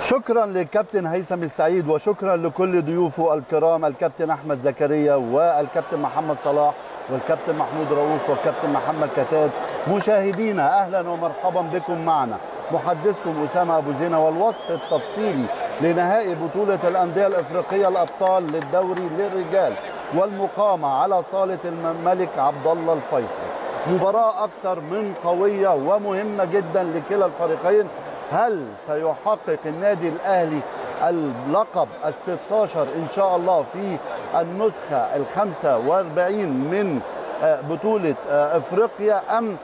شكرا للكابتن هيثم السعيد وشكرا لكل ضيوفه الكرام الكابتن احمد زكريا والكابتن محمد صلاح والكابتن محمود رؤوف والكابتن محمد كتاب مشاهدينا اهلا ومرحبا بكم معنا محدثكم اسامه ابو زينه والوصف التفصيلي لنهائي بطوله الانديه الافريقيه الابطال للدوري للرجال والمقامه على صاله الملك عبد الله الفيصل مباراه اكثر من قويه ومهمه جدا لكلا الفريقين هل سيحقق النادي الاهلي اللقب ال 16 ان شاء الله في النسخه ال 45 من بطوله افريقيا ام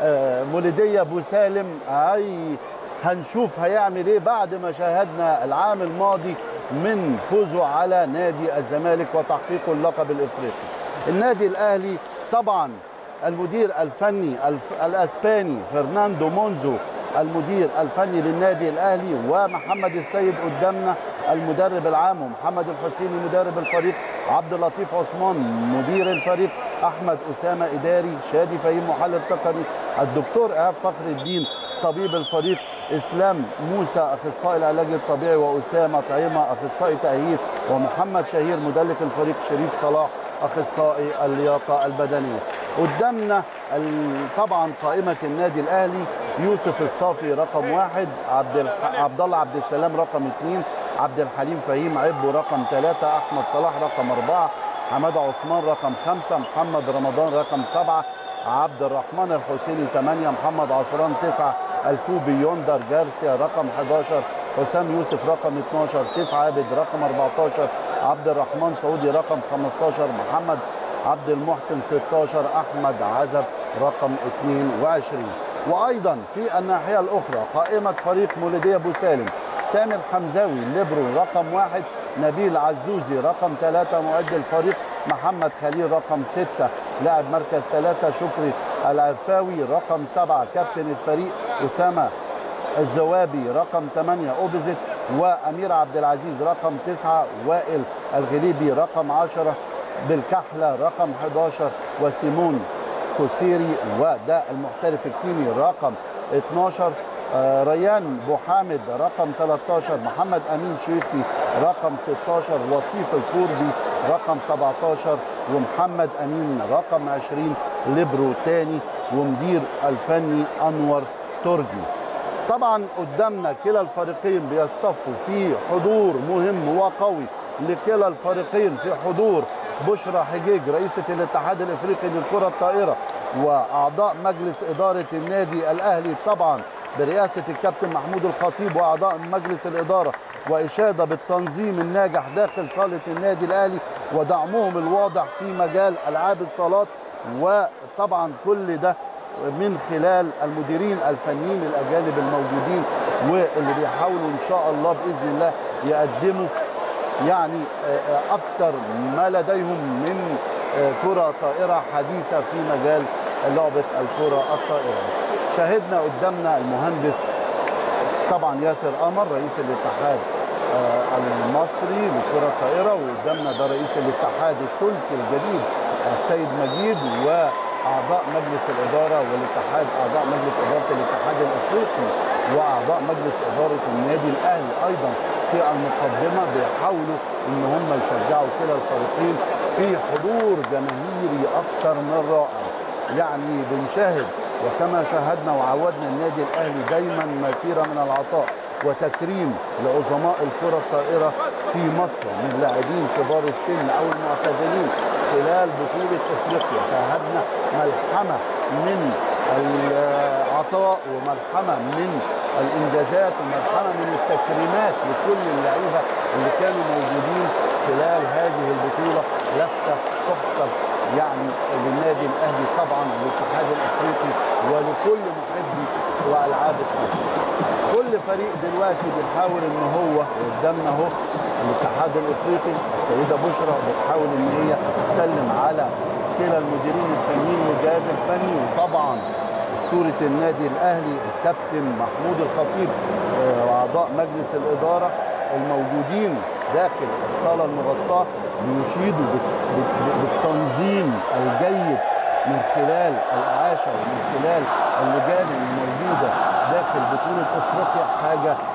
مولوديه بوسالم هي هنشوف هيعمل ايه بعد ما شاهدنا العام الماضي من فوزه على نادي الزمالك وتحقيقه اللقب الافريقي. النادي الاهلي طبعا المدير الفني الاسباني فرناندو مونزو المدير الفني للنادي الاهلي ومحمد السيد قدامنا المدرب العام ومحمد الحسيني مدرب الفريق عبد اللطيف عثمان مدير الفريق احمد اسامه اداري شادي فهيم محلل تقني الدكتور ايهاب فخر الدين طبيب الفريق اسلام موسى اخصائي العلاج الطبيعي واسامه طعيمه اخصائي تاهيل ومحمد شهير مدلك الفريق شريف صلاح اخصائي اللياقه البدنيه قدامنا طبعا قائمه النادي الاهلي يوسف الصافي رقم واحد عبد عبد الله عبد السلام رقم اثنين عبد الحليم فهيم عبو رقم ثلاثة أحمد صلاح رقم أربعة حمادة عثمان رقم خمسة محمد رمضان رقم سبعة عبد الرحمن الحسيني ثمانية محمد عصران تسعة الكوبي يوندر جارسيا رقم 11 حسام يوسف رقم 12 سيف عابد رقم 14 عبد الرحمن سعودي رقم 15 محمد عبد المحسن 16 احمد عزب رقم 22 وايضا في الناحيه الاخرى قائمه فريق مولوديه بوسالم سامي الحمزاوي ليبرو رقم واحد نبيل عزوزي رقم ثلاثة معد الفريق محمد خليل رقم ستة لاعب مركز ثلاثة شكري العرفاوي رقم سبعة كابتن الفريق أسامة الزوابي رقم 8 أوبزيت وأمير عبد العزيز رقم 9 وائل الغليبي رقم 10 بالكحلة رقم 11 وسيمون كوسيري وده المحترف الكيني رقم 12 آه ريان بوحامد رقم 13 محمد امين شيخي رقم 16 وصيف الكوربي رقم 17 ومحمد امين رقم 20 ليبرو تاني ومدير الفني انور ترجي طبعا قدامنا كلا الفريقين بيصطفوا في حضور مهم وقوي لكلا الفريقين في حضور بشرى حجيج رئيسة الاتحاد الافريقي للكرة الطائرة واعضاء مجلس ادارة النادي الاهلي طبعا برئاسة الكابتن محمود الخطيب واعضاء مجلس الادارة واشادة بالتنظيم الناجح داخل صالة النادي الاهلي ودعمهم الواضح في مجال العاب الصالات وطبعا كل ده من خلال المديرين الفنيين الاجانب الموجودين واللي بيحاولوا ان شاء الله باذن الله يقدموا يعني اكثر ما لديهم من كره طائره حديثه في مجال لعبه الكره الطائره. شاهدنا قدامنا المهندس طبعا ياسر قمر رئيس الاتحاد المصري للكره الطائره وقدامنا ده رئيس الاتحاد التونسي الجديد السيد مجيد و اعضاء مجلس الاداره والاتحاد اعضاء مجلس اداره الاتحاد الافريقي واعضاء مجلس اداره النادي الاهلي ايضا في المقدمه بيحاولوا ان هم يشجعوا كلا الفريقين في حضور جماهيري اكثر من رائع يعني بنشاهد وكما شاهدنا وعودنا النادي الاهلي دايما مسيره من العطاء وتكريم لعظماء الكره الطائره في مصر من لاعبين كبار السن او المعتزلين خلال بطولة افريقيا شاهدنا ملحمة من العطاء وملحمة من الانجازات وملحمة من التكريمات لكل اللعيبة اللي كانوا موجودين خلال هذه البطولة لفتة تحسب يعني للنادي الاهلي طبعا والاتحاد الافريقي ولكل محبي والعاب السله. كل فريق دلوقتي بيحاول ان هو قدامنا اهو الاتحاد الافريقي السيده بشرى بتحاول ان هي تسلم على كلا المديرين الفنيين والجهاز الفني وطبعا اسطوره النادي الاهلي الكابتن محمود الخطيب واعضاء مجلس الاداره الموجودين داخل الصاله المغطاه بيشيدوا بالتنظيم الجيد من خلال الاعاشه ومن خلال اللجان الموجوده داخل بطوله افريقيا حاجه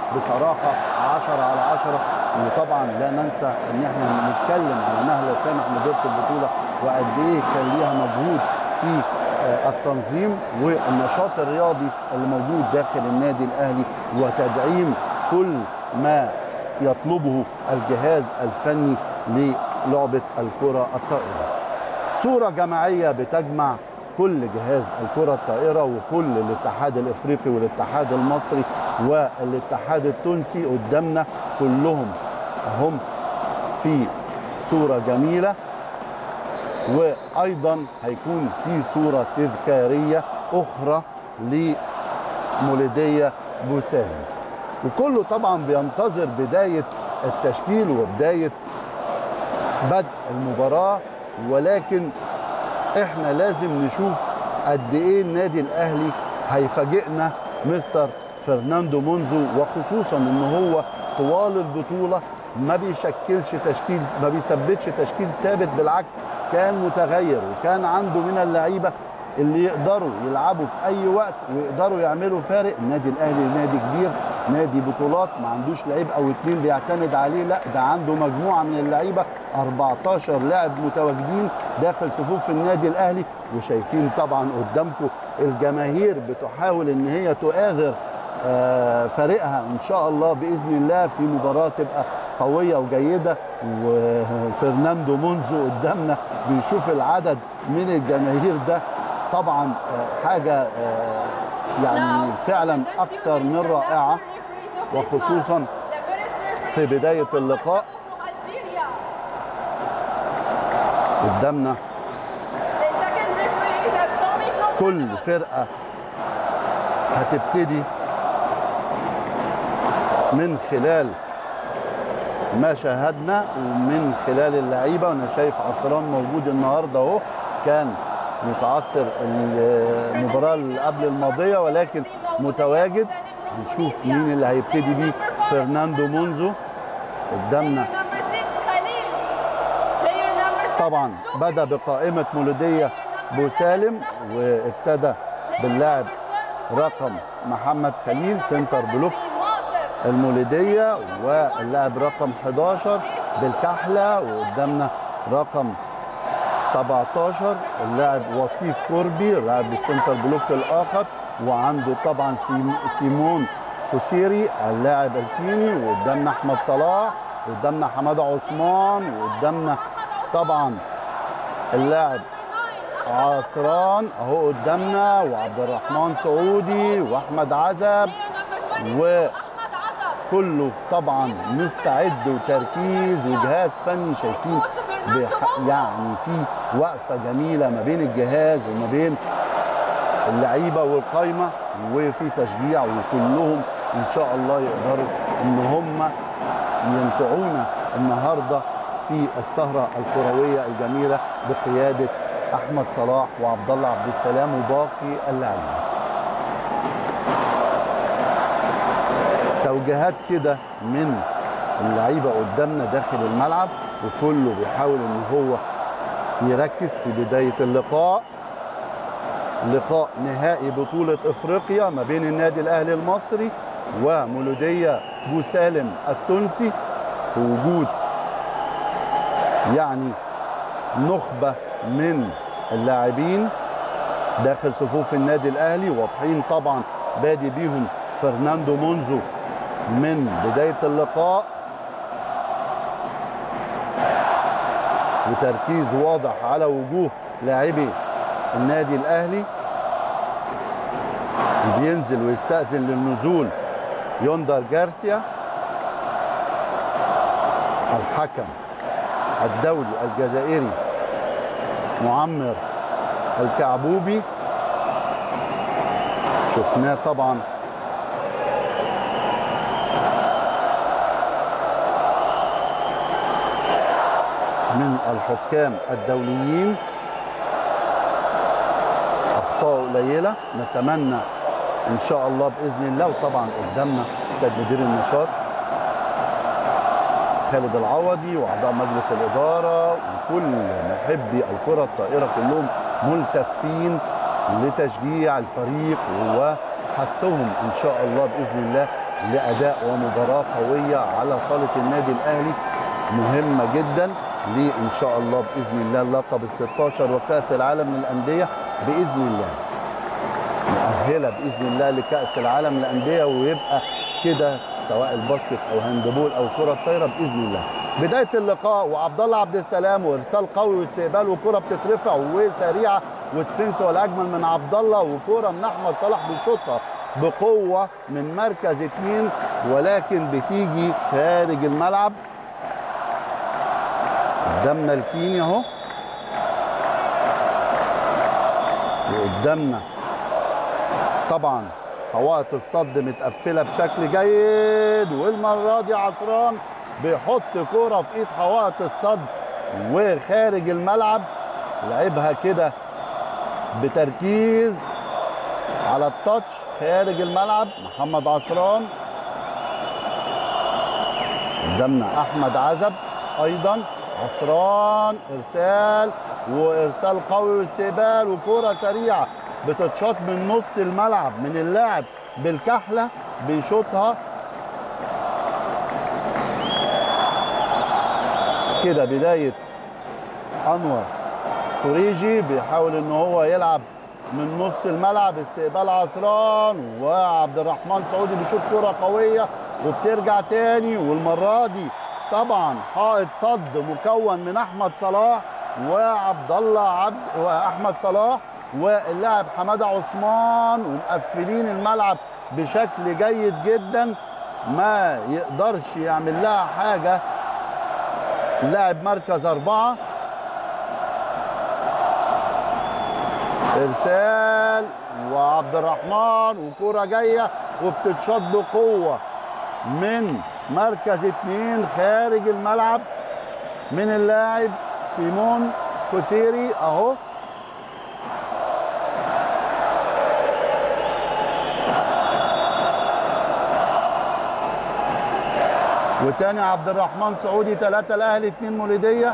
بصراحه 10 على 10 وطبعا لا ننسى ان احنا نتكلم على نهله سامح مديره البطوله وقد ايه كان ليها مجهود في آه، التنظيم والنشاط الرياضي اللي موجود داخل النادي الاهلي وتدعيم كل ما يطلبه الجهاز الفني للعبه الكره الطائره. صوره جماعيه بتجمع كل جهاز الكره الطائره وكل الاتحاد الافريقي والاتحاد المصري والاتحاد التونسي قدامنا كلهم هم في صوره جميله وايضا هيكون في صوره تذكاريه اخرى لمولوديه بوسالم وكله طبعا بينتظر بدايه التشكيل وبدايه بدء المباراه ولكن احنا لازم نشوف قد ايه النادي الاهلي هيفاجئنا مستر فرناندو مونزو وخصوصا ان هو طوال البطوله ما بيشكلش تشكيل ما بيثبتش تشكيل ثابت بالعكس كان متغير وكان عنده من اللعيبه اللي يقدروا يلعبوا في اي وقت ويقدروا يعملوا فارق النادي الاهلي نادي كبير نادي بطولات ما عندوش لعيب او اتنين بيعتمد عليه لا ده عنده مجموعه من اللعيبه 14 لاعب متواجدين داخل صفوف النادي الاهلي وشايفين طبعا قدامكم الجماهير بتحاول ان هي تؤازر آه، فريقها ان شاء الله باذن الله في مباراه تبقى قويه وجيده وفرناندو مونزو قدامنا بيشوف العدد من الجماهير ده طبعا آه، حاجه آه، يعني فعلا اكثر من رائعه وخصوصا في بدايه اللقاء قدامنا كل فرقه هتبتدي من خلال ما شاهدنا ومن خلال اللعيبه وانا شايف عصران موجود النهارده اهو كان متعثر المباراه اللي قبل الماضيه ولكن متواجد هنشوف مين اللي هيبتدي بيه فرناندو مونزو قدامنا طبعا بدا بقائمه مولوديه بوسالم وابتدى باللاعب رقم محمد خليل سنتر بلوك المولوديه واللاعب رقم 11 بالكحله وقدامنا رقم 17 اللاعب وصيف كوربي لاعب السنتر بلوك الاخر وعنده طبعا سيم- سيمون كوسيري اللاعب الكيني وقدامنا احمد صلاح وقدامنا حماده عثمان وقدامنا طبعا اللاعب عصران اهو قدامنا وعبد الرحمن سعودي واحمد عزب وكله طبعا مستعد وتركيز وجهاز فني شايفين بح- يعني في وقفه جميله ما بين الجهاز وما بين اللعيبه والقايمه وفي تشجيع وكلهم ان شاء الله يقدروا ان هم يمتعونا النهارده في السهره الكرويه الجميله بقياده احمد صلاح وعبد الله عبد السلام وباقي اللعيبه. توجيهات كده من اللعيبه قدامنا داخل الملعب وكله بيحاول ان هو يركز في بدايه اللقاء لقاء نهائي بطولة افريقيا ما بين النادي الاهلي المصري ومولودية بوسالم التونسي في وجود يعني نخبة من اللاعبين داخل صفوف النادي الاهلي واضحين طبعا بادي بيهم فرناندو مونزو من بداية اللقاء وتركيز واضح على وجوه لاعبي النادي الاهلي بينزل ويستأذن للنزول يوندر جارسيا الحكم الدولي الجزائري معمر الكعبوبي شفناه طبعا من الحكام الدوليين اخطاء قليله نتمنى ان شاء الله باذن الله وطبعا قدامنا سيد مدير النشاط خالد العوضي واعضاء مجلس الاداره وكل محبي الكره الطائره كلهم ملتفين لتشجيع الفريق وحثهم ان شاء الله باذن الله لاداء ومباراه قويه على صاله النادي الاهلي مهمه جدا لان شاء الله باذن الله اللقب ال 16 وكاس العالم للانديه باذن الله مؤهله باذن الله لكاس العالم للانديه ويبقى كده سواء الباسكت او هاندبول او كره الطايره باذن الله بدايه اللقاء وعبد الله عبد السلام وارسال قوي واستقبال وكره بتترفع وسريعه ودفنس والاجمل من عبد الله وكره من احمد صلاح بيشوطها بقوه من مركز اثنين ولكن بتيجي خارج الملعب قدامنا الكيني اهو وقدامنا طبعا حوائط الصد متقفله بشكل جيد والمره دي عصران بيحط كوره في ايد حوائط الصد وخارج الملعب لعبها كده بتركيز على التاتش خارج الملعب محمد عصران قدامنا احمد عزب ايضا عصران ارسال وارسال قوي واستقبال وكره سريعه بتتشاط من نص الملعب من اللاعب بالكحله بيشوطها كده بدايه انور توريجي بيحاول ان هو يلعب من نص الملعب استقبال عصران وعبد الرحمن سعودي بيشوط كره قويه وبترجع تاني والمره دي طبعا حائط صد مكون من احمد صلاح وعبد الله عبد واحمد صلاح واللاعب حماده عثمان ومقفلين الملعب بشكل جيد جدا ما يقدرش يعمل لها حاجه لاعب مركز اربعه ارسال وعبد الرحمن وكرة جايه وبتتشاط بقوه من مركز اتنين خارج الملعب من اللاعب سيمون كوسيري اهو وتاني عبد الرحمن سعودي ثلاثة الاهلي اتنين مولودية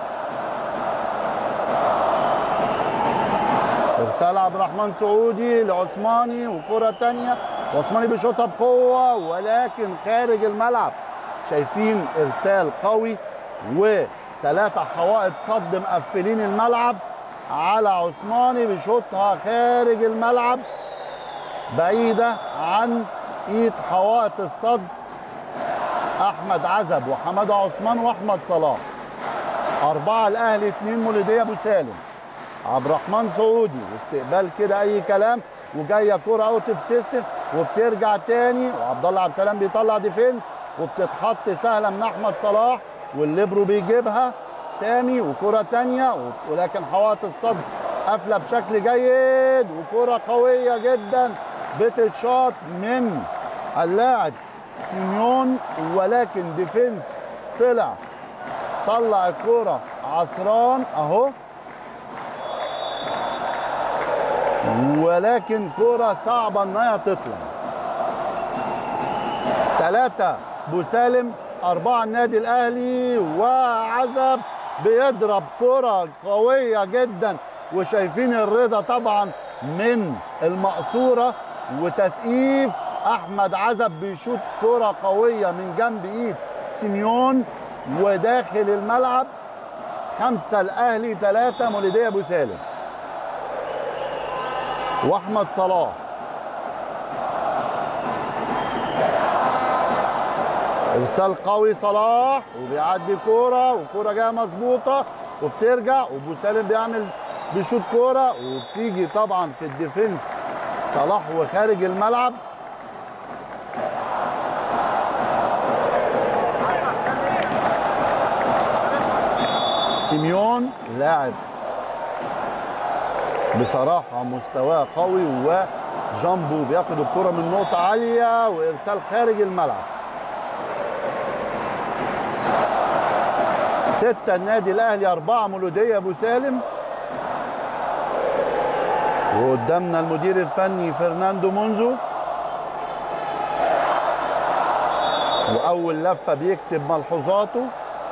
ارسال عبد الرحمن سعودي لعثماني وكرة تانية عثماني بيشوطها بقوة ولكن خارج الملعب شايفين ارسال قوي وثلاثة حوائط صد مقفلين الملعب على عثماني بيشوطها خارج الملعب بعيدة عن ايد حوائط الصد احمد عزب وحماده عثمان واحمد صلاح اربعه الاهلي اثنين مولوديه ابو سالم عبد الرحمن سعودي واستقبال كده اي كلام وجايه كوره اوت اوف سيستم وبترجع تاني وعبد الله عبد السلام بيطلع ديفنس وبتتحط سهله من احمد صلاح والليبرو بيجيبها سامي وكره تانيه ولكن حوائط الصد قافله بشكل جيد وكره قويه جدا بتتشاط من اللاعب سيميون ولكن ديفنس طلع طلع الكوره عصران اهو ولكن كوره صعبه انها تطلع ثلاثة بوسالم أربعة النادي الأهلي وعزب بيضرب كرة قوية جدا وشايفين الرضا طبعا من المقصورة وتسقيف احمد عزب بيشوط كرة قوية من جنب ايد سيميون وداخل الملعب خمسة الاهلي ثلاثة مولودية ابو سالم واحمد صلاح ارسال قوي صلاح وبيعدي كوره وكوره جايه مظبوطه وبترجع وابو سالم بيعمل بيشوط كوره وبتيجي طبعا في الديفنس صلاح وخارج الملعب سيميون لاعب بصراحة مستواه قوي وجامبو بياخد الكرة من نقطة عالية وإرسال خارج الملعب ستة النادي الأهلي أربعة مولودية أبو سالم وقدامنا المدير الفني فرناندو مونزو وأول لفة بيكتب ملحوظاته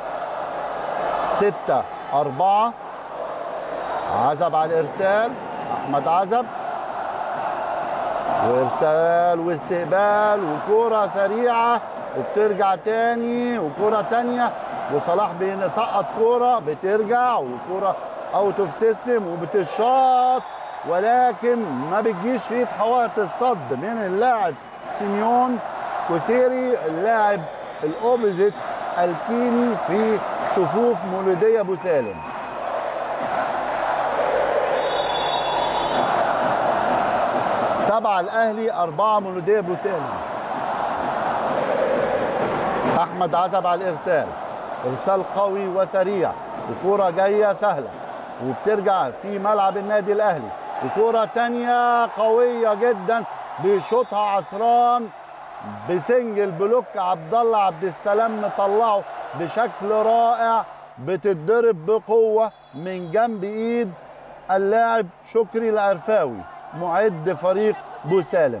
ستة أربعة عزب على الإرسال أحمد عزب وارسال واستقبال وكرة سريعة وبترجع تاني وكرة تانية وصلاح بيسقط كرة بترجع وكرة اوت اوف سيستم وبتشاط ولكن ما بتجيش في ايد حوائط الصد من اللاعب سيميون كوسيري اللاعب الاوبزيت الكيني في صفوف مولودية ابو سالم سبعة الاهلي اربعة مولودية ابو سالم احمد عزب على الارسال ارسال قوي وسريع وكرة جاية سهلة وبترجع في ملعب النادي الاهلي وكرة تانية قوية جدا بيشوطها عصران بسنجل بلوك عبد الله عبد السلام مطلعه بشكل رائع بتتضرب بقوة من جنب ايد اللاعب شكري العرفاوي معد فريق بوسالم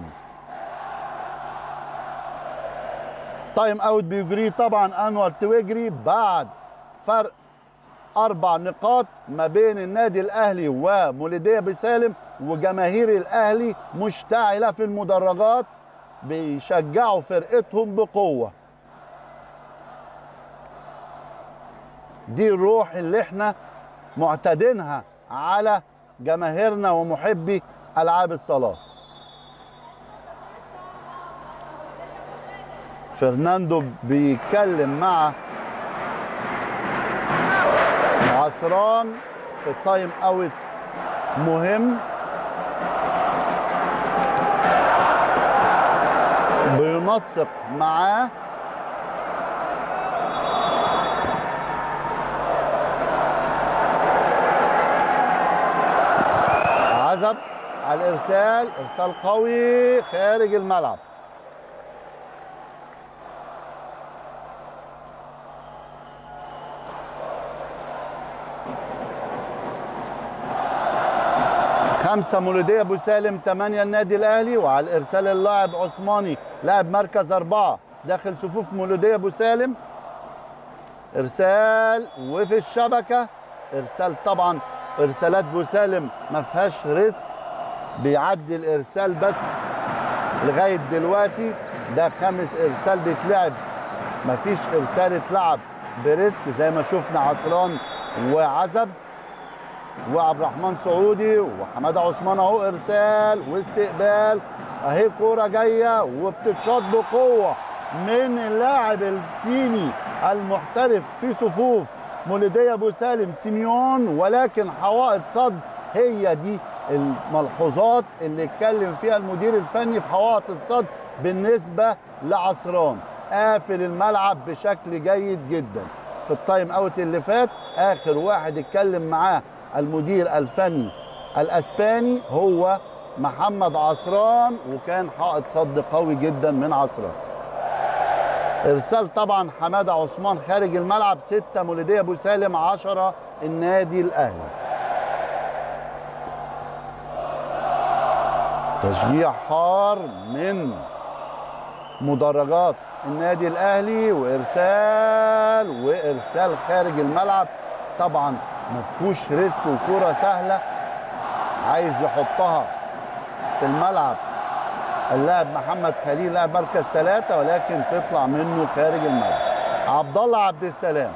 تايم اوت بيجري طبعا انور تويجري بعد فرق اربع نقاط ما بين النادي الاهلي ومولوديه بسالم وجماهير الاهلي مشتعله في المدرجات بيشجعوا فرقتهم بقوه دي الروح اللي احنا معتادينها على جماهيرنا ومحبي العاب الصالات فرناندو بيتكلم مع عصران في تايم اوت مهم بينسق معاه عزب على الارسال ارسال قوي خارج الملعب خمسة مولودية أبو سالم ثمانية النادي الأهلي وعلى الإرسال اللاعب عثماني لاعب مركز أربعة داخل صفوف مولودية أبو سالم إرسال وفي الشبكة إرسال طبعا إرسالات أبو سالم ما فيهاش ريسك بيعدي الإرسال بس لغاية دلوقتي ده خامس إرسال بيتلعب ما فيش إرسال اتلعب بريسك زي ما شفنا عصران وعزب وعبد الرحمن سعودي وحماده عثمان اهو ارسال واستقبال اهي كوره جايه وبتتشاط بقوه من اللاعب الكيني المحترف في صفوف مولوديه ابو سالم سيميون ولكن حوائط صد هي دي الملحوظات اللي اتكلم فيها المدير الفني في حوائط الصد بالنسبه لعصران قافل الملعب بشكل جيد جدا في التايم اوت اللي فات اخر واحد اتكلم معاه المدير الفني الاسباني هو محمد عصران وكان حائط صد قوي جدا من عصران ارسال طبعا حماده عثمان خارج الملعب ستة مولوديه ابو سالم 10 النادي الاهلي تشجيع حار من مدرجات النادي الاهلي وارسال وارسال خارج الملعب طبعا ما فيهوش ريسك وكوره سهله عايز يحطها في الملعب اللاعب محمد خليل لاعب مركز ثلاثة ولكن تطلع منه خارج الملعب عبد الله عبد السلام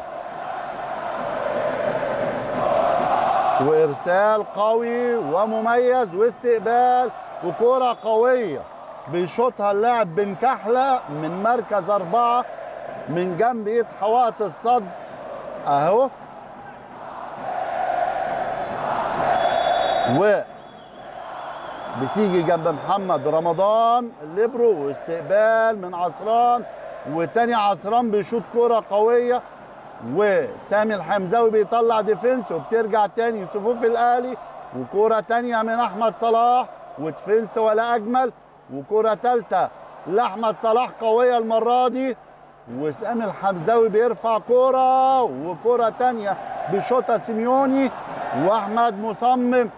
وارسال قوي ومميز واستقبال وكرة قوية بيشوطها اللاعب بن كحلة من مركز أربعة من جنب إيد حوائط الصد أهو و بتيجي جنب محمد رمضان الليبرو واستقبال من عصران وتاني عصران بيشوط كرة قوية وسامي الحمزاوي بيطلع ديفنس وبترجع تاني صفوف الاهلي وكرة تانية من احمد صلاح وديفنس ولا اجمل وكرة تالتة لاحمد صلاح قوية المرة دي وسامي الحمزاوي بيرفع كرة وكرة تانية بيشوطها سيميوني واحمد مصمم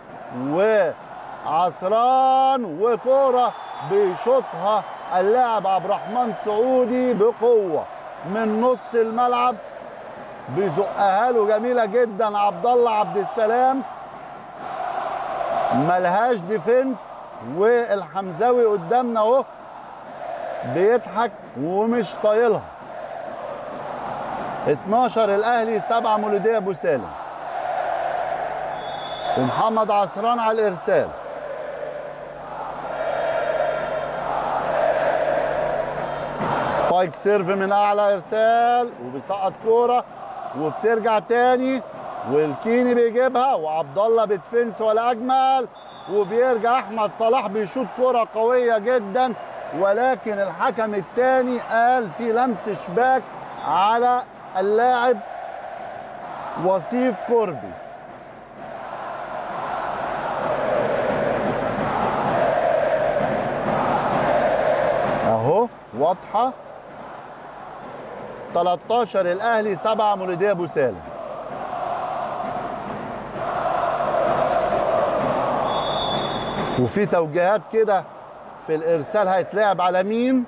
وعصران وكرة بيشوطها اللاعب عبد الرحمن سعودي بقوة من نص الملعب بيزقها له جميلة جدا عبد الله عبد السلام ملهاش ديفنس والحمزاوي قدامنا اهو بيضحك ومش طايلها 12 الاهلي 7 مولوديه ابو سالم ومحمد عصران على الارسال سبايك سيرف من اعلى ارسال وبيسقط كوره وبترجع تاني والكيني بيجيبها وعبد الله بتفنس ولا اجمل وبيرجع احمد صلاح بيشوط كوره قويه جدا ولكن الحكم الثاني قال في لمس شباك على اللاعب وصيف كوربي اهو واضحه 13 الاهلي 7 مولوديه ابو سالم وفي توجيهات كده في الارسال هيتلعب على مين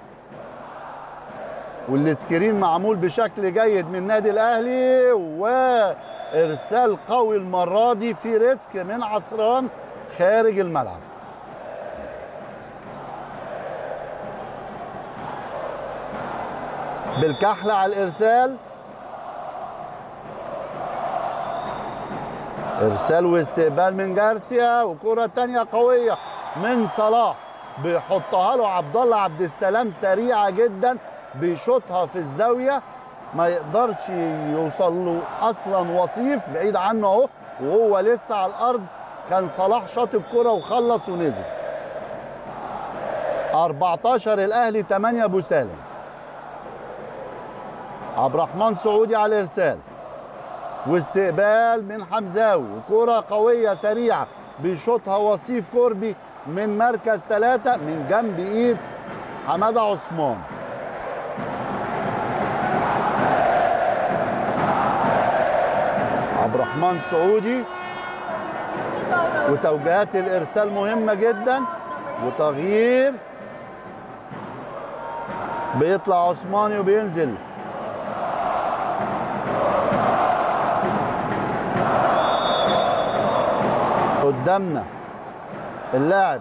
والسكرين معمول بشكل جيد من النادي الاهلي وارسال قوي المره دي في ريسك من عصران خارج الملعب بالكحلة على الإرسال إرسال واستقبال من جارسيا وكرة تانية قوية من صلاح بيحطها له عبد الله عبد السلام سريعة جدا بيشوطها في الزاوية ما يقدرش يوصل له أصلا وصيف بعيد عنه أهو وهو لسه على الأرض كان صلاح شاط الكرة وخلص ونزل 14 الأهلي 8 أبو سالم عبد الرحمن سعودي على الارسال واستقبال من حمزاوي وكرة قوية سريعة بيشوطها وصيف كوربي من مركز ثلاثة من جنب ايد حمادة عثمان عبد الرحمن سعودي وتوجيهات الارسال مهمة جدا وتغيير بيطلع عثماني وبينزل قدامنا اللاعب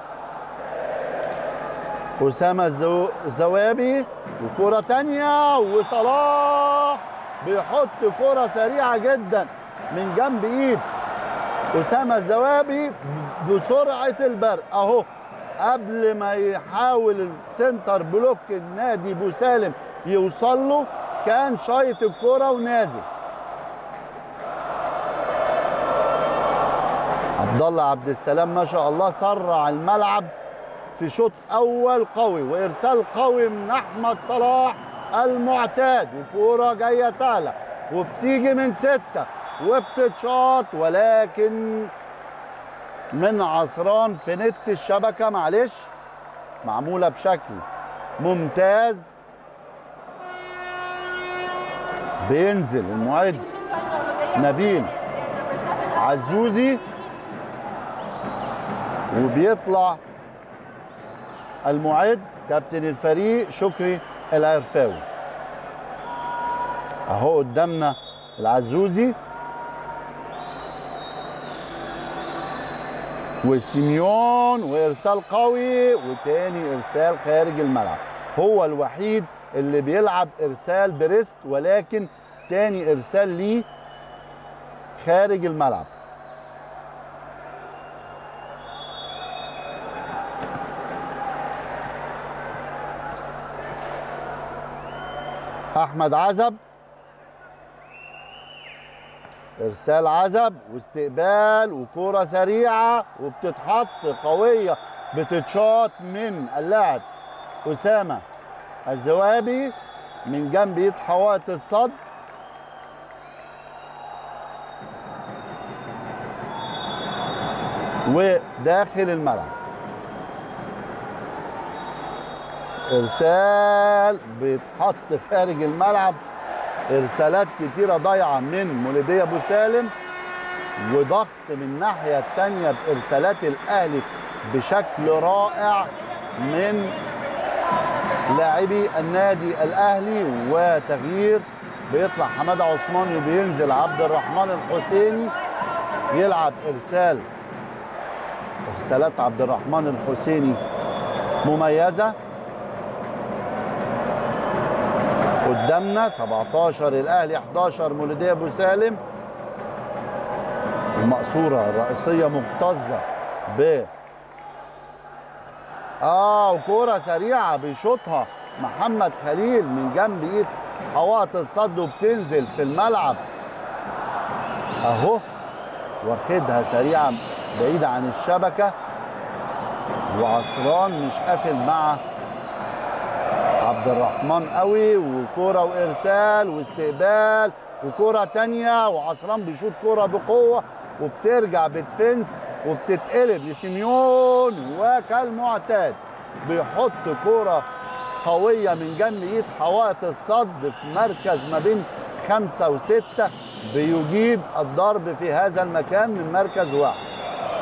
أسامة الزو- الزوابي وكرة تانية وصلاح بيحط كرة سريعة جدا من جنب ايد أسامة الزوابي بسرعة البرق اهو قبل ما يحاول السنتر بلوك النادي بوسالم يوصل له كان شايط الكرة ونازل عبد الله عبد السلام ما شاء الله سرع الملعب في شوط اول قوي وارسال قوي من احمد صلاح المعتاد وكوره جايه سهله وبتيجي من سته وبتتشاط ولكن من عصران في نت الشبكه معلش معموله بشكل ممتاز بينزل المعد نبيل عزوزي وبيطلع المعد كابتن الفريق شكري العرفاوي اهو قدامنا العزوزي وسيميون وارسال قوي وتاني ارسال خارج الملعب هو الوحيد اللي بيلعب ارسال بريسك ولكن تاني ارسال ليه خارج الملعب احمد عزب ارسال عزب واستقبال وكرة سريعة وبتتحط قوية بتتشاط من اللاعب أسامة الزوابي من جنب ايد حوائط الصد وداخل الملعب ارسال بيتحط خارج الملعب ارسالات كتيره ضايعه من مولوديه ابو سالم وضغط من الناحيه الثانيه بارسالات الاهلي بشكل رائع من لاعبي النادي الاهلي وتغيير بيطلع حماده عثماني وبينزل عبد الرحمن الحسيني يلعب ارسال ارسالات عبد الرحمن الحسيني مميزه قدامنا 17 الاهلي 11 مولوديه ابو سالم المقصوره الرئيسيه مكتظه ب اه وكوره سريعه بيشوطها محمد خليل من جنب ايد حوائط الصد وبتنزل في الملعب اهو واخدها سريعه بعيده عن الشبكه وعصران مش قافل مع عبد الرحمن قوي وكوره وارسال واستقبال وكوره تانية وعصران بيشوط كوره بقوه وبترجع بتفنس وبتتقلب لسيميون وكالمعتاد بيحط كوره قويه من جنب ايد حوائط الصد في مركز ما بين خمسه وسته بيجيد الضرب في هذا المكان من مركز واحد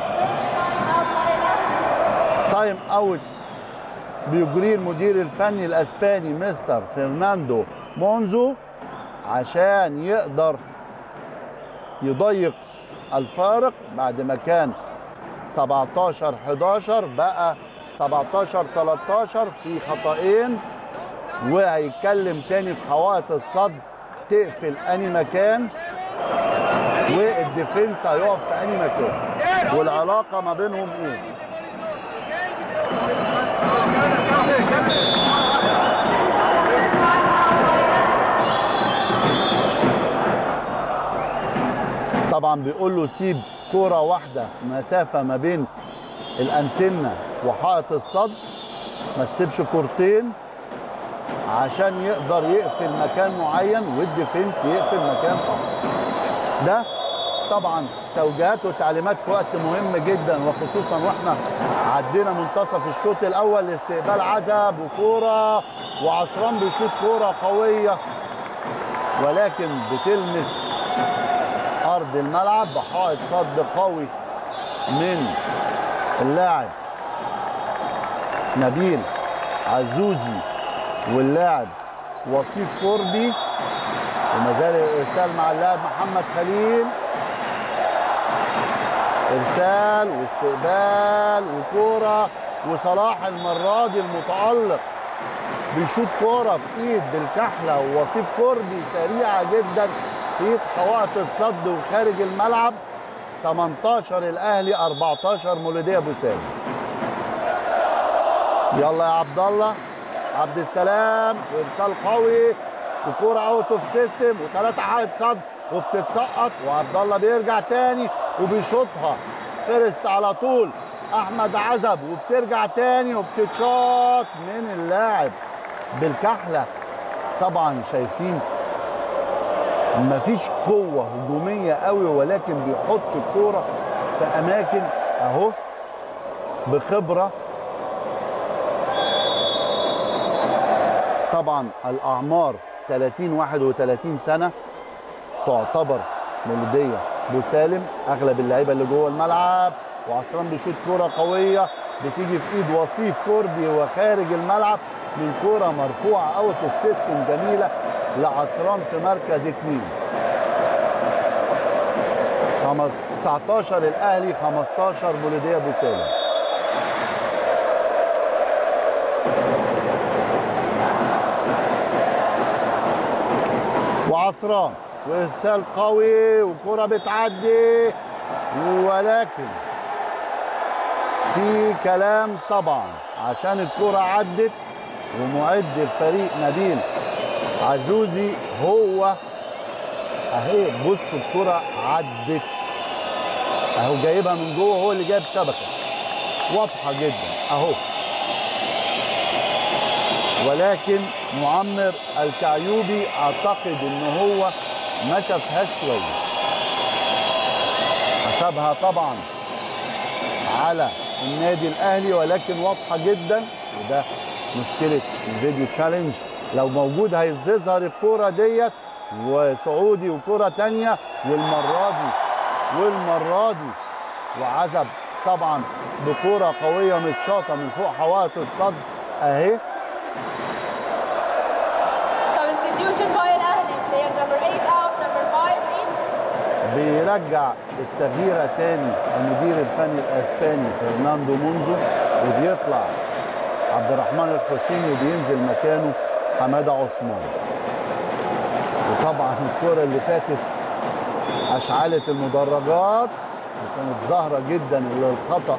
تايم اوت بيجريه المدير الفني الاسباني مستر فرناندو مونزو عشان يقدر يضيق الفارق بعد ما كان 17 11 بقى 17 13 في خطأين وهيتكلم تاني في حوائط الصد تقفل اني مكان والديفنس هيقف في اني مكان والعلاقه ما بينهم ايه طبعا بيقول له سيب كوره واحده مسافه ما بين الانتنه وحائط الصد ما تسيبش كورتين عشان يقدر يقفل مكان معين والديفنس يقفل مكان اخر ده طبعا توجيهات وتعليمات في وقت مهم جدا وخصوصا واحنا عدينا منتصف الشوط الاول لاستقبال عزب وكوره وعصران بيشوط كوره قويه ولكن بتلمس ارض الملعب بحائط صد قوي من اللاعب نبيل عزوزي واللاعب وصيف كوربي وما زال الارسال مع اللاعب محمد خليل ارسال واستقبال وكوره وصلاح المره دي المتالق بيشوط كوره في ايد بالكحله ووصيف كوربي سريعه جدا في ايد حوائط الصد وخارج الملعب 18 الاهلي 14 مولوديه ابو سالم يلا يا عبد الله عبد السلام وارسال قوي وكوره اوت اوف سيستم وثلاثه حائط صد وبتتسقط وعبد الله بيرجع تاني وبيشوطها فيرست على طول احمد عزب وبترجع تاني وبتتشاط من اللاعب بالكحله طبعا شايفين مفيش قوه هجوميه قوي ولكن بيحط الكوره في اماكن اهو بخبره طبعا الاعمار 30 31 سنه تعتبر مولوديه بوسالم اغلب اللعيبه اللي جوه الملعب وعصران بيشوط كوره قويه بتيجي في ايد وصيف كوردي وخارج الملعب من كوره مرفوعه اوت اوف سيستم جميله لعصران في مركز اثنين 19 الاهلي 15 مولوديه بوسالم وعصران وارسال قوي وكره بتعدي ولكن في كلام طبعا عشان الكره عدت ومعد الفريق نبيل عزوزي هو اهي بصوا الكره عدت اهو جايبها من جوه هو اللي جايب شبكه واضحه جدا اهو ولكن معمر الكعيوبي اعتقد ان هو ما شافهاش كويس حسبها طبعا على النادي الاهلي ولكن واضحه جدا وده مشكله الفيديو تشالنج لو موجود هيظهر الكوره ديت وسعودي وكره تانية والمره دي والمره دي وعزب طبعا بكوره قويه متشاطه من فوق حوائط الصد اهي Substitution by Al Ahly. Player number 8 out, number 5 in. بيرجع التغييره تاني المدير الفني الاسباني فرناندو مونزو وبيطلع عبد الرحمن الحسيني وبينزل مكانه حماده عثمان وطبعا الكره اللي فاتت اشعلت المدرجات وكانت ظاهره جدا الى الخطا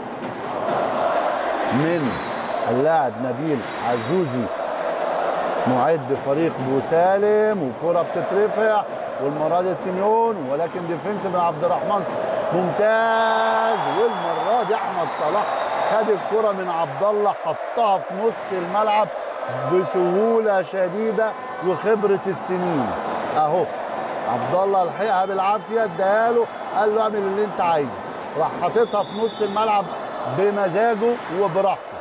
من اللاعب نبيل عزوزي معد فريق بوسالم وكره بتترفع والمره دي سيميون ولكن ديفنس من عبد الرحمن ممتاز والمره دي احمد صلاح خد الكره من عبد الله حطها في نص الملعب بسهوله شديده وخبره السنين اهو عبد الله لحقها بالعافيه اداها له قال له اعمل اللي انت عايزه راح حاططها في نص الملعب بمزاجه وبراحته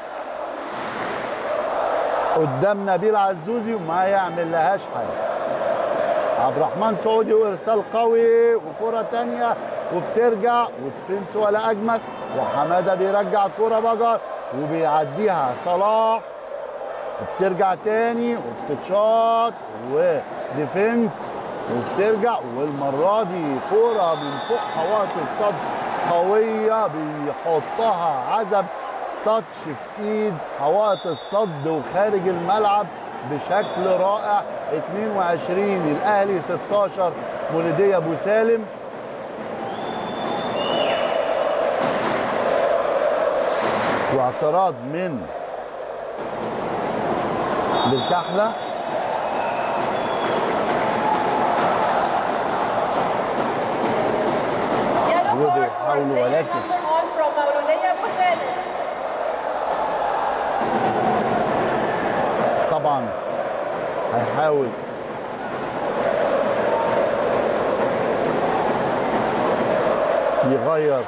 قدام نبيل عزوزي وما يعمل لهاش حاجه عبد الرحمن سعودي وارسال قوي وكره تانية وبترجع وديفنس ولا اجمل وحماده بيرجع الكره بجر وبيعديها صلاح وبترجع تاني وبتتشاط وديفنس وبترجع والمره دي كوره من فوق حوائط الصد قويه بيحطها عزب تاتش في ايد حوائط الصد وخارج الملعب بشكل رائع 22 الاهلي 16 مولوديه ابو سالم واعتراض من بالكحله وبيحاولوا ولكن طبعا هيحاول يغير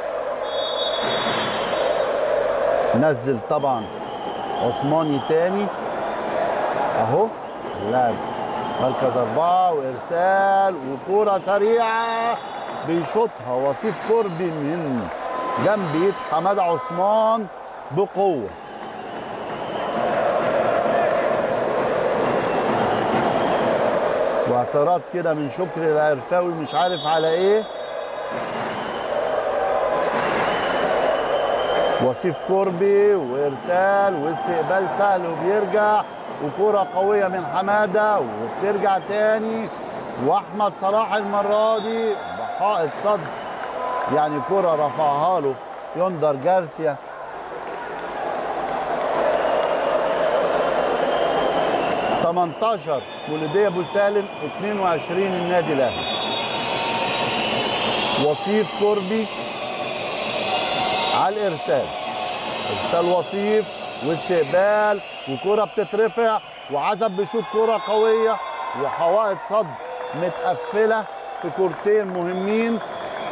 نزل طبعا عثماني تاني اهو اللاعب مركز اربعه وارسال وكوره سريعه بيشوطها وصيف قربي من جنب ايد حماده عثمان بقوه واعتراض كده من شكري العرفاوي مش عارف على ايه وصيف كوربي وارسال واستقبال سهل وبيرجع وكرة قوية من حمادة وبترجع تاني واحمد صلاح المرة دي بحائط صد يعني كرة رفعها له يندر جارسيا تمنتاشر مولودية ابو سالم 22 النادي الاهلي وصيف كوربي على الارسال ارسال وصيف واستقبال وكرة بتترفع وعزب بيشوط كرة قوية وحوائط صد متقفلة في كورتين مهمين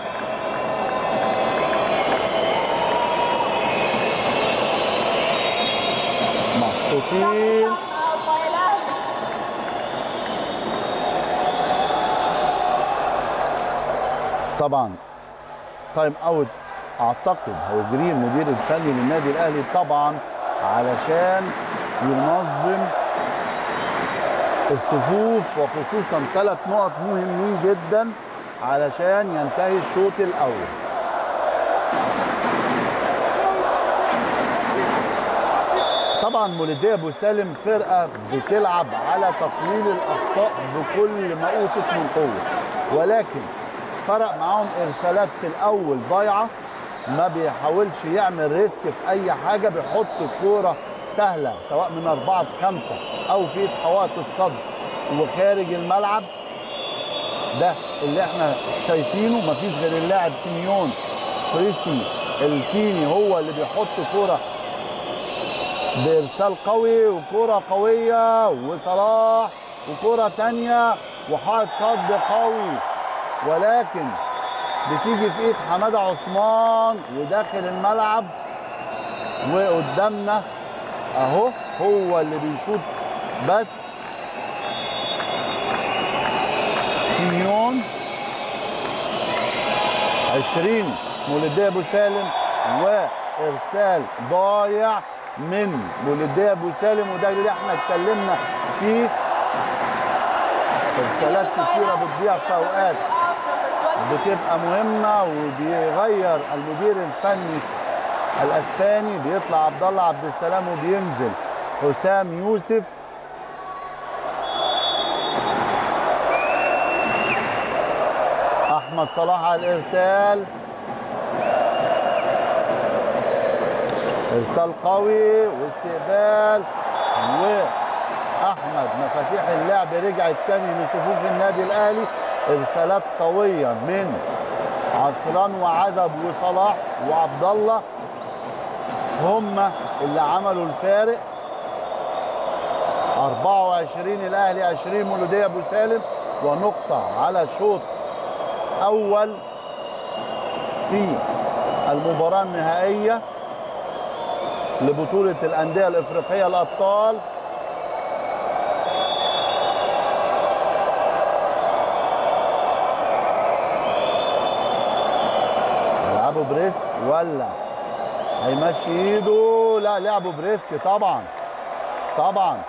محطوطين طبعا تايم اوت اعتقد هيجريه المدير الفني للنادي الاهلي طبعا علشان ينظم الصفوف وخصوصا ثلاث نقط مهمين جدا علشان ينتهي الشوط الاول طبعا مولوديه ابو سالم فرقه بتلعب على تقليل الاخطاء بكل ما اوتت من قوه ولكن فرق معاهم ارسالات في الاول ضايعه ما بيحاولش يعمل ريسك في اي حاجه بيحط الكوره سهله سواء من اربعه في خمسه او في حوائط الصد وخارج الملعب ده اللي احنا شايفينه مفيش غير اللاعب سيميون كريسي الكيني هو اللي بيحط كوره بارسال قوي وكوره قويه وصلاح وكوره تانية وحائط صد قوي ولكن بتيجي في ايد حماده عثمان وداخل الملعب وقدامنا اهو هو اللي بيشوط بس سيميون 20 مولوديه ابو سالم وارسال ضايع من مولوديه ابو سالم وده اللي احنا اتكلمنا فيه ارسالات كتيره بتضيع في اوقات بتبقى مهمه وبيغير المدير الفني الاسباني بيطلع عبد الله عبد السلام وبينزل حسام يوسف احمد صلاح على الارسال ارسال قوي واستقبال واحمد مفاتيح اللعب رجعت تاني لصفوف النادي الاهلي ارسالات قويه من عصران وعزب وصلاح وعبد الله هم اللي عملوا الفارق 24 الاهلي 20 مولوديه ابو سالم ونقطه على شوط اول في المباراه النهائيه لبطوله الانديه الافريقيه الابطال يلعبوا بريسك ولا هيمشي ايده لا لعبوا بريسك طبعا طبعا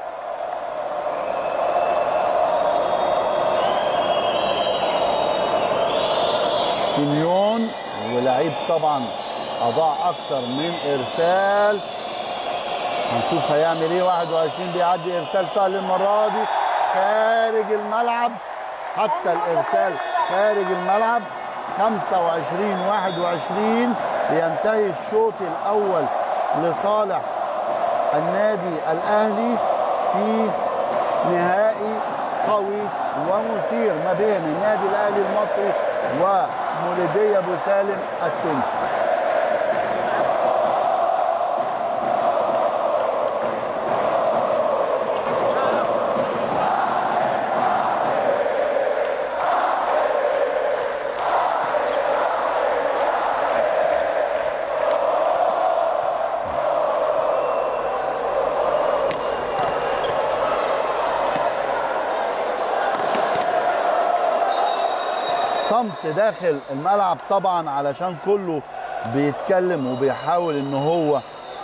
سيميون ولعيب طبعا اضاع اكتر من ارسال هنشوف هيعمل ايه 21 بيعدي ارسال سهل المره دي خارج الملعب حتى الارسال خارج الملعب 25 21 بينتهي الشوط الاول لصالح النادي الاهلي في نهائي قوي ومثير ما بين النادي الاهلي المصري ومولوديه ابو سالم التونسي صمت داخل الملعب طبعا علشان كله بيتكلم وبيحاول ان هو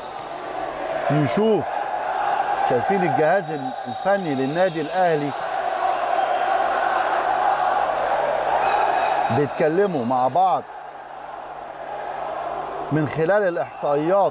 يشوف شايفين الجهاز الفني للنادي الاهلي بيتكلموا مع بعض من خلال الاحصائيات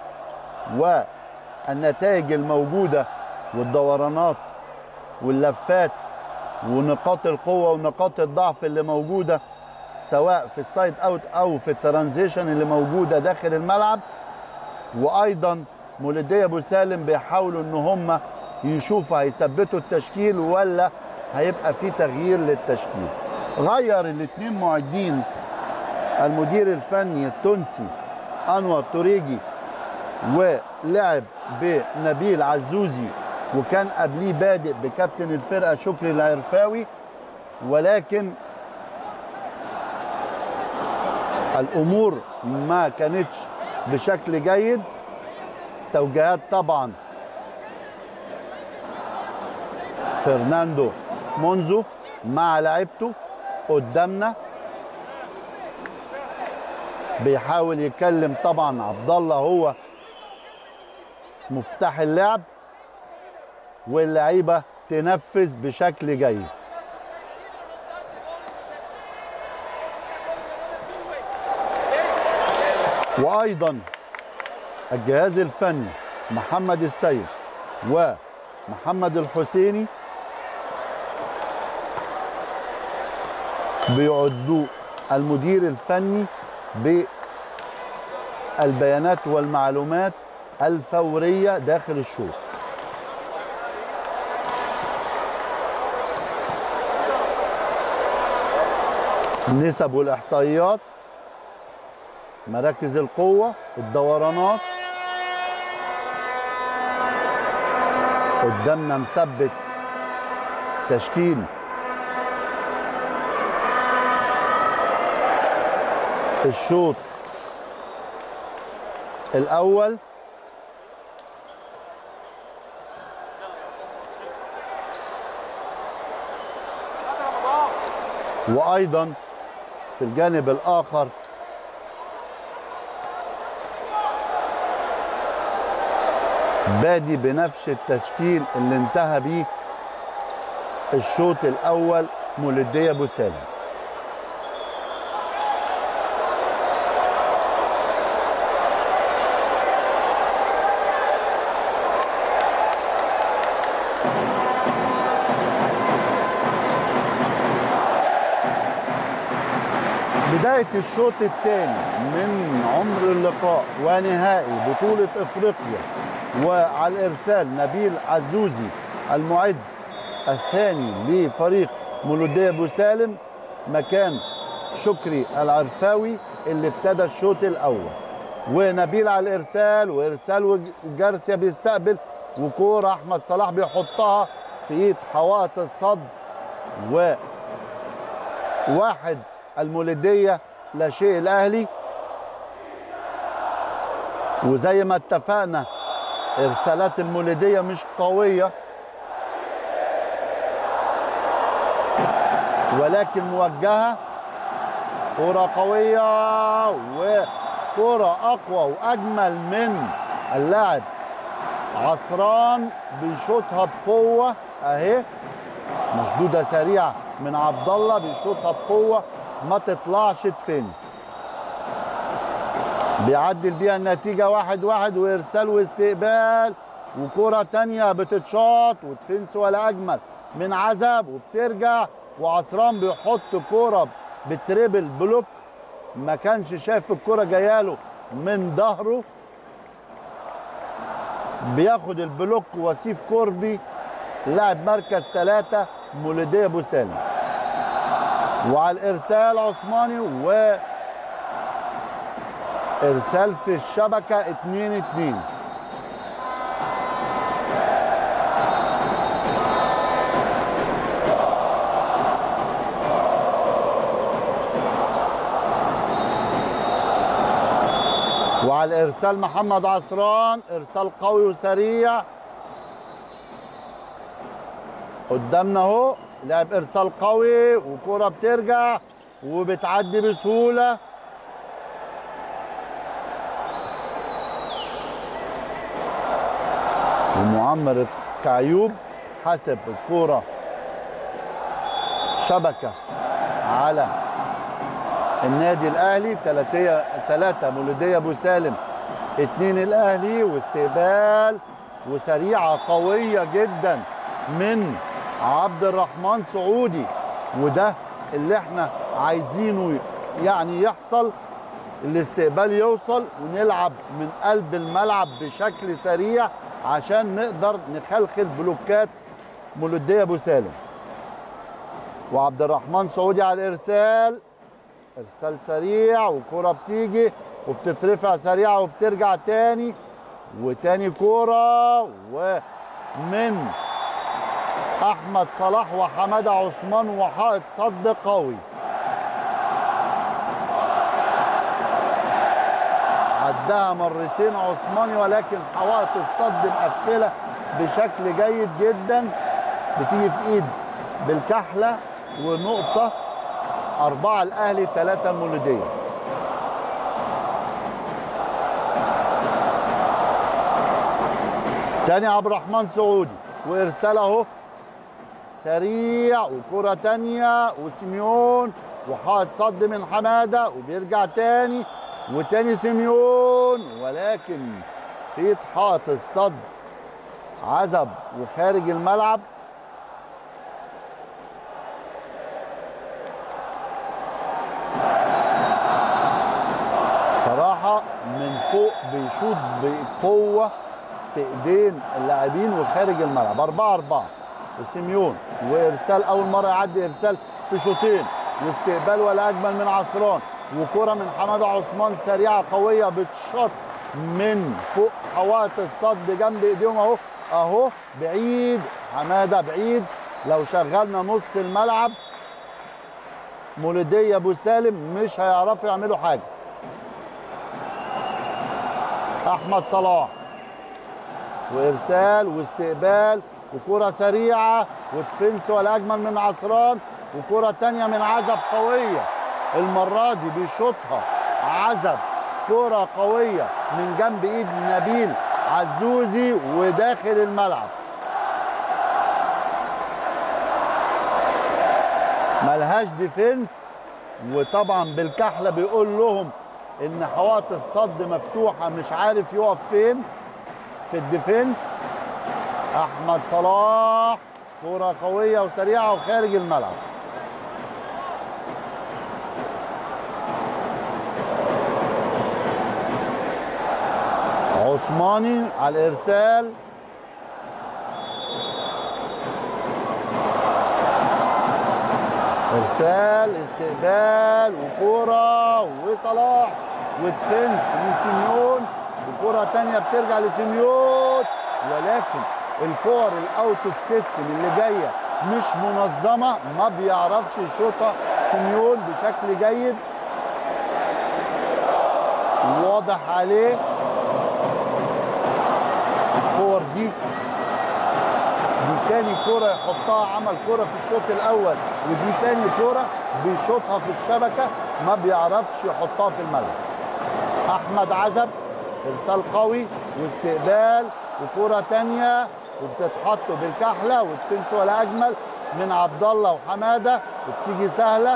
والنتائج الموجوده والدورانات واللفات ونقاط القوه ونقاط الضعف اللي موجوده سواء في السايد اوت او في الترانزيشن اللي موجوده داخل الملعب وايضا مولوديه ابو سالم بيحاولوا ان هم يشوفوا هيثبتوا التشكيل ولا هيبقى في تغيير للتشكيل غير الاثنين معدين المدير الفني التونسي انور توريجي ولعب بنبيل عزوزي وكان قبليه بادئ بكابتن الفرقه شكري العرفاوي ولكن الامور ما كانتش بشكل جيد توجيهات طبعا فرناندو مونزو مع لعيبته قدامنا بيحاول يكلم طبعا عبد الله هو مفتاح اللعب واللعيبه تنفذ بشكل جيد وايضا الجهاز الفني محمد السيد ومحمد الحسيني بيعدوا المدير الفني بالبيانات والمعلومات الفوريه داخل الشوط النسب والاحصائيات مراكز القوه الدورانات قدامنا مثبت تشكيل الشوط الاول وايضا في الجانب الاخر بادي بنفس التشكيل اللي انتهى بيه الشوط الاول مولوديه ابو سالم بداية الشوط الثاني من عمر اللقاء ونهائي بطولة افريقيا وعلى الارسال نبيل عزوزي المعد الثاني لفريق مولودية بوسالم مكان شكري العرفاوي اللي ابتدى الشوط الاول ونبيل على الارسال وارسال وجارسيا بيستقبل وكوره احمد صلاح بيحطها في ايد حوائط الصد و واحد المولوديه لا شيء الاهلي وزي ما اتفقنا ارسالات المولوديه مش قويه ولكن موجهه كرة قوية وكرة أقوى وأجمل من اللاعب عصران بيشوطها بقوة أهي مشدودة سريعة من عبد الله بيشوطها بقوة ما تطلعش تفنس بيعدل بيها النتيجة واحد واحد وإرسال واستقبال وكرة تانية بتتشاط وتفنس ولا أجمل من عزب وبترجع وعصران بيحط كرة بالتريبل بلوك ما كانش شايف الكرة جايه له من ظهره بياخد البلوك وسيف كوربي لاعب مركز ثلاثة مولودية بوسالم وعلى الارسال عثماني و ارسال في الشبكة 2 2 وعلى الارسال محمد عصران ارسال قوي وسريع قدامنا اهو لعب ارسال قوي وكرة بترجع وبتعدي بسهولة ومعمر كعيوب حسب الكرة شبكة على النادي الاهلي ثلاثة ثلاثة مولودية ابو سالم اثنين الاهلي واستقبال وسريعة قوية جدا من عبد الرحمن سعودي وده اللي احنا عايزينه يعني يحصل الاستقبال يوصل ونلعب من قلب الملعب بشكل سريع عشان نقدر نخلخل بلوكات مولودية ابو سالم وعبد الرحمن سعودي على الارسال ارسال سريع وكرة بتيجي وبتترفع سريعة وبترجع تاني وتاني كرة ومن احمد صلاح وحماده عثمان وحائط صد قوي عدها مرتين عثماني ولكن حوائط الصد مقفله بشكل جيد جدا بتيجي في ايد بالكحله ونقطه أربعة الأهلي ثلاثة المولودية تاني عبد الرحمن سعودي وإرسال أهو سريع وكرة تانية وسيميون وحائط صد من حمادة وبيرجع تاني وتاني سيميون ولكن في حائط الصد عزب وخارج الملعب صراحة من فوق بيشوط بقوة في ايدين اللاعبين وخارج الملعب 4 4 وسيميون وارسال اول مرة يعدي ارسال في شوطين واستقبال ولا اجمل من عصران وكرة من حمادة عثمان سريعة قوية بتشط من فوق حوائط الصد جنب ايديهم اهو اهو بعيد حمادة بعيد لو شغلنا نص الملعب مولودية ابو سالم مش هيعرفوا يعملوا حاجة احمد صلاح وارسال واستقبال وكرة سريعة وتفنس ولا اجمل من عصران وكرة تانية من عزب قوية المرة دي بيشوطها عزب كرة قوية من جنب ايد نبيل عزوزي وداخل الملعب ملهاش ديفنس وطبعا بالكحلة بيقول لهم ان حوائط الصد مفتوحة مش عارف يقف فين في الديفنس احمد صلاح كرة قوية وسريعة وخارج الملعب عثماني على الارسال ارسال استقبال وكوره وصلاح ودفنس من سيميون وكوره تانية بترجع لسيميون ولكن الكور الاوت اوف سيستم اللي جايه مش منظمه ما بيعرفش يشوطها سيميون بشكل جيد واضح عليه الكور دي دي تاني كرة يحطها عمل كرة في الشوط الأول ودي تاني كرة بيشوطها في الشبكة ما بيعرفش يحطها في الملعب أحمد عزب إرسال قوي واستقبال وكرة تانية وبتتحط بالكحلة وتفنس ولا أجمل من عبد الله وحمادة وبتيجي سهلة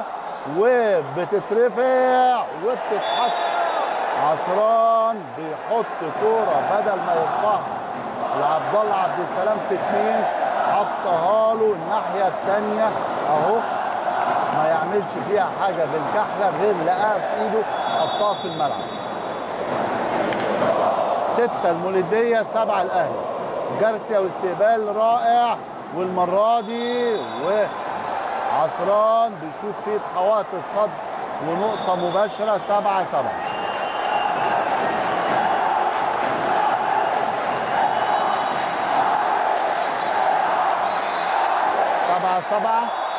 وبتترفع وبتتحط عصران بيحط كوره بدل ما يرفعها لعبد الله عبد السلام في اتنين حطها له الناحيه الثانيه اهو ما يعملش فيها حاجه بالكحله غير لقاها في ايده حطها في الملعب ستة المولدية سبعة الأهلي جارسيا واستقبال رائع والمرة دي وعصران بيشوط فيه حوائط الصد ونقطة مباشرة سبعة سبعة سبعة سبعة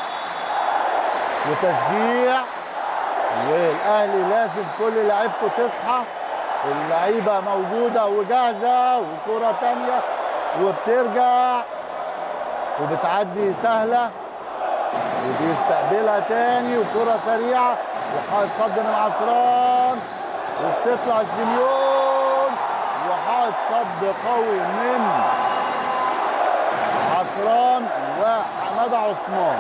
وتشجيع والاهلي لازم كل لعيبته تصحى اللعيبه موجوده وجاهزه وكره تانية وبترجع وبتعدي سهله وبيستقبلها تاني وكره سريعه وحائط صد من عصران وبتطلع سيميون وحائط صد قوي من عصران وحماده عثمان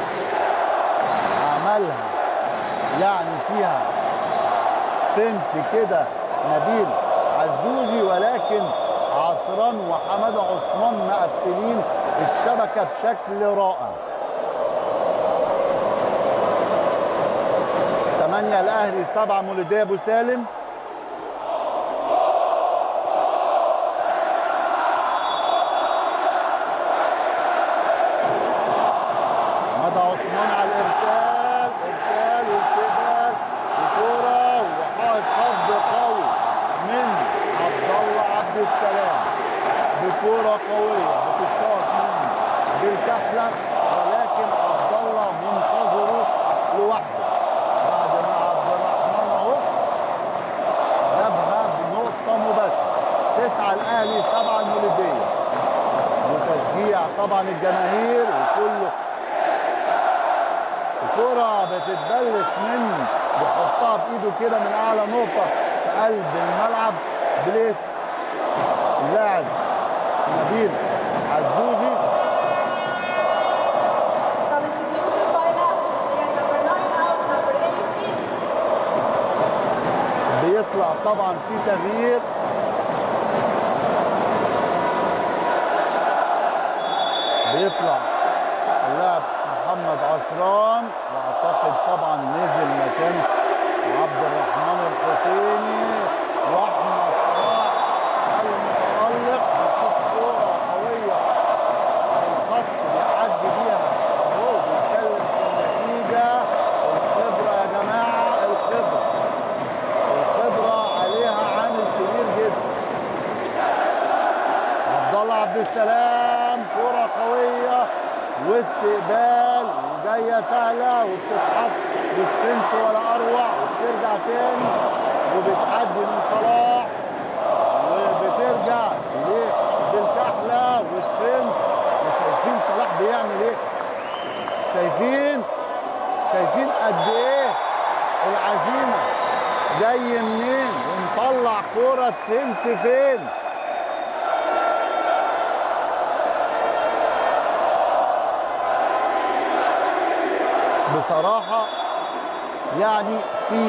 عملها يعني فيها فنت كده نبيل عزوزي ولكن عصران وحماده عثمان مقفلين الشبكه بشكل رائع ثمانية الأهلي سبعة مولودية أبو سالم مدى عثمان على الارسال ارسال واستقبال وكوره وحائط صد قوي من عبد الله عبد السلام بكوره قويه بتتشاط منه بالكحله ولكن عبد الله منتظره لوحده بعد ما عبد الرحمن اهو جابها بنقطه مباشره تسعه الاهلي سبعه المولوديه وتشجيع طبعا الجماهير وكله الكرة بتتبلس من بيحطها بايده كده من اعلى نقطة في قلب الملعب بليس اللاعب نبيل عزوزي Substitution by Alex, player number 9 out, number 8 in. بيطلع طبعا في تغيير بيطلع اللاعب محمد عصران واعتقد طبعا نزل مكان عبد الرحمن الحسيني واحمد صلاح المتالق بيشوط كوره قويه الخط بيعدي بيها اهو بيتكلم في النتيجه الخبره يا جماعه الخبره الخبره عليها عامل كبير جدا عبد الله عبد السلام كرة قوية واستقبال وجاية سهلة وبتتحط بتفنس ولا أروع وبترجع تاني وبتعدي من صلاح وبترجع ليه بالكحلة وتفنس وشايفين صلاح بيعمل ايه شايفين شايفين قد ايه العزيمة جاي منين ومطلع كرة تفنس فين بصراحة يعني في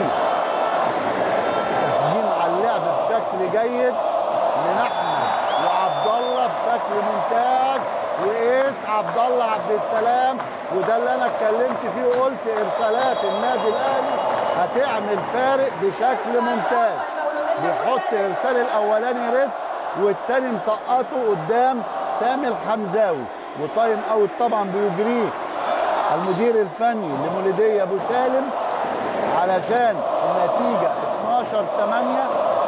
تسجيل على اللعب بشكل جيد من احمد وعبد الله بشكل ممتاز وقيس عبد الله عبد السلام وده اللي انا اتكلمت فيه وقلت ارسالات النادي الاهلي هتعمل فارق بشكل ممتاز بيحط ارسال الاولاني ريسك والتاني مسقطه قدام سامي الحمزاوي وتايم اوت طبعا بيجريه المدير الفني لمولوديه ابو سالم علشان النتيجه 12 8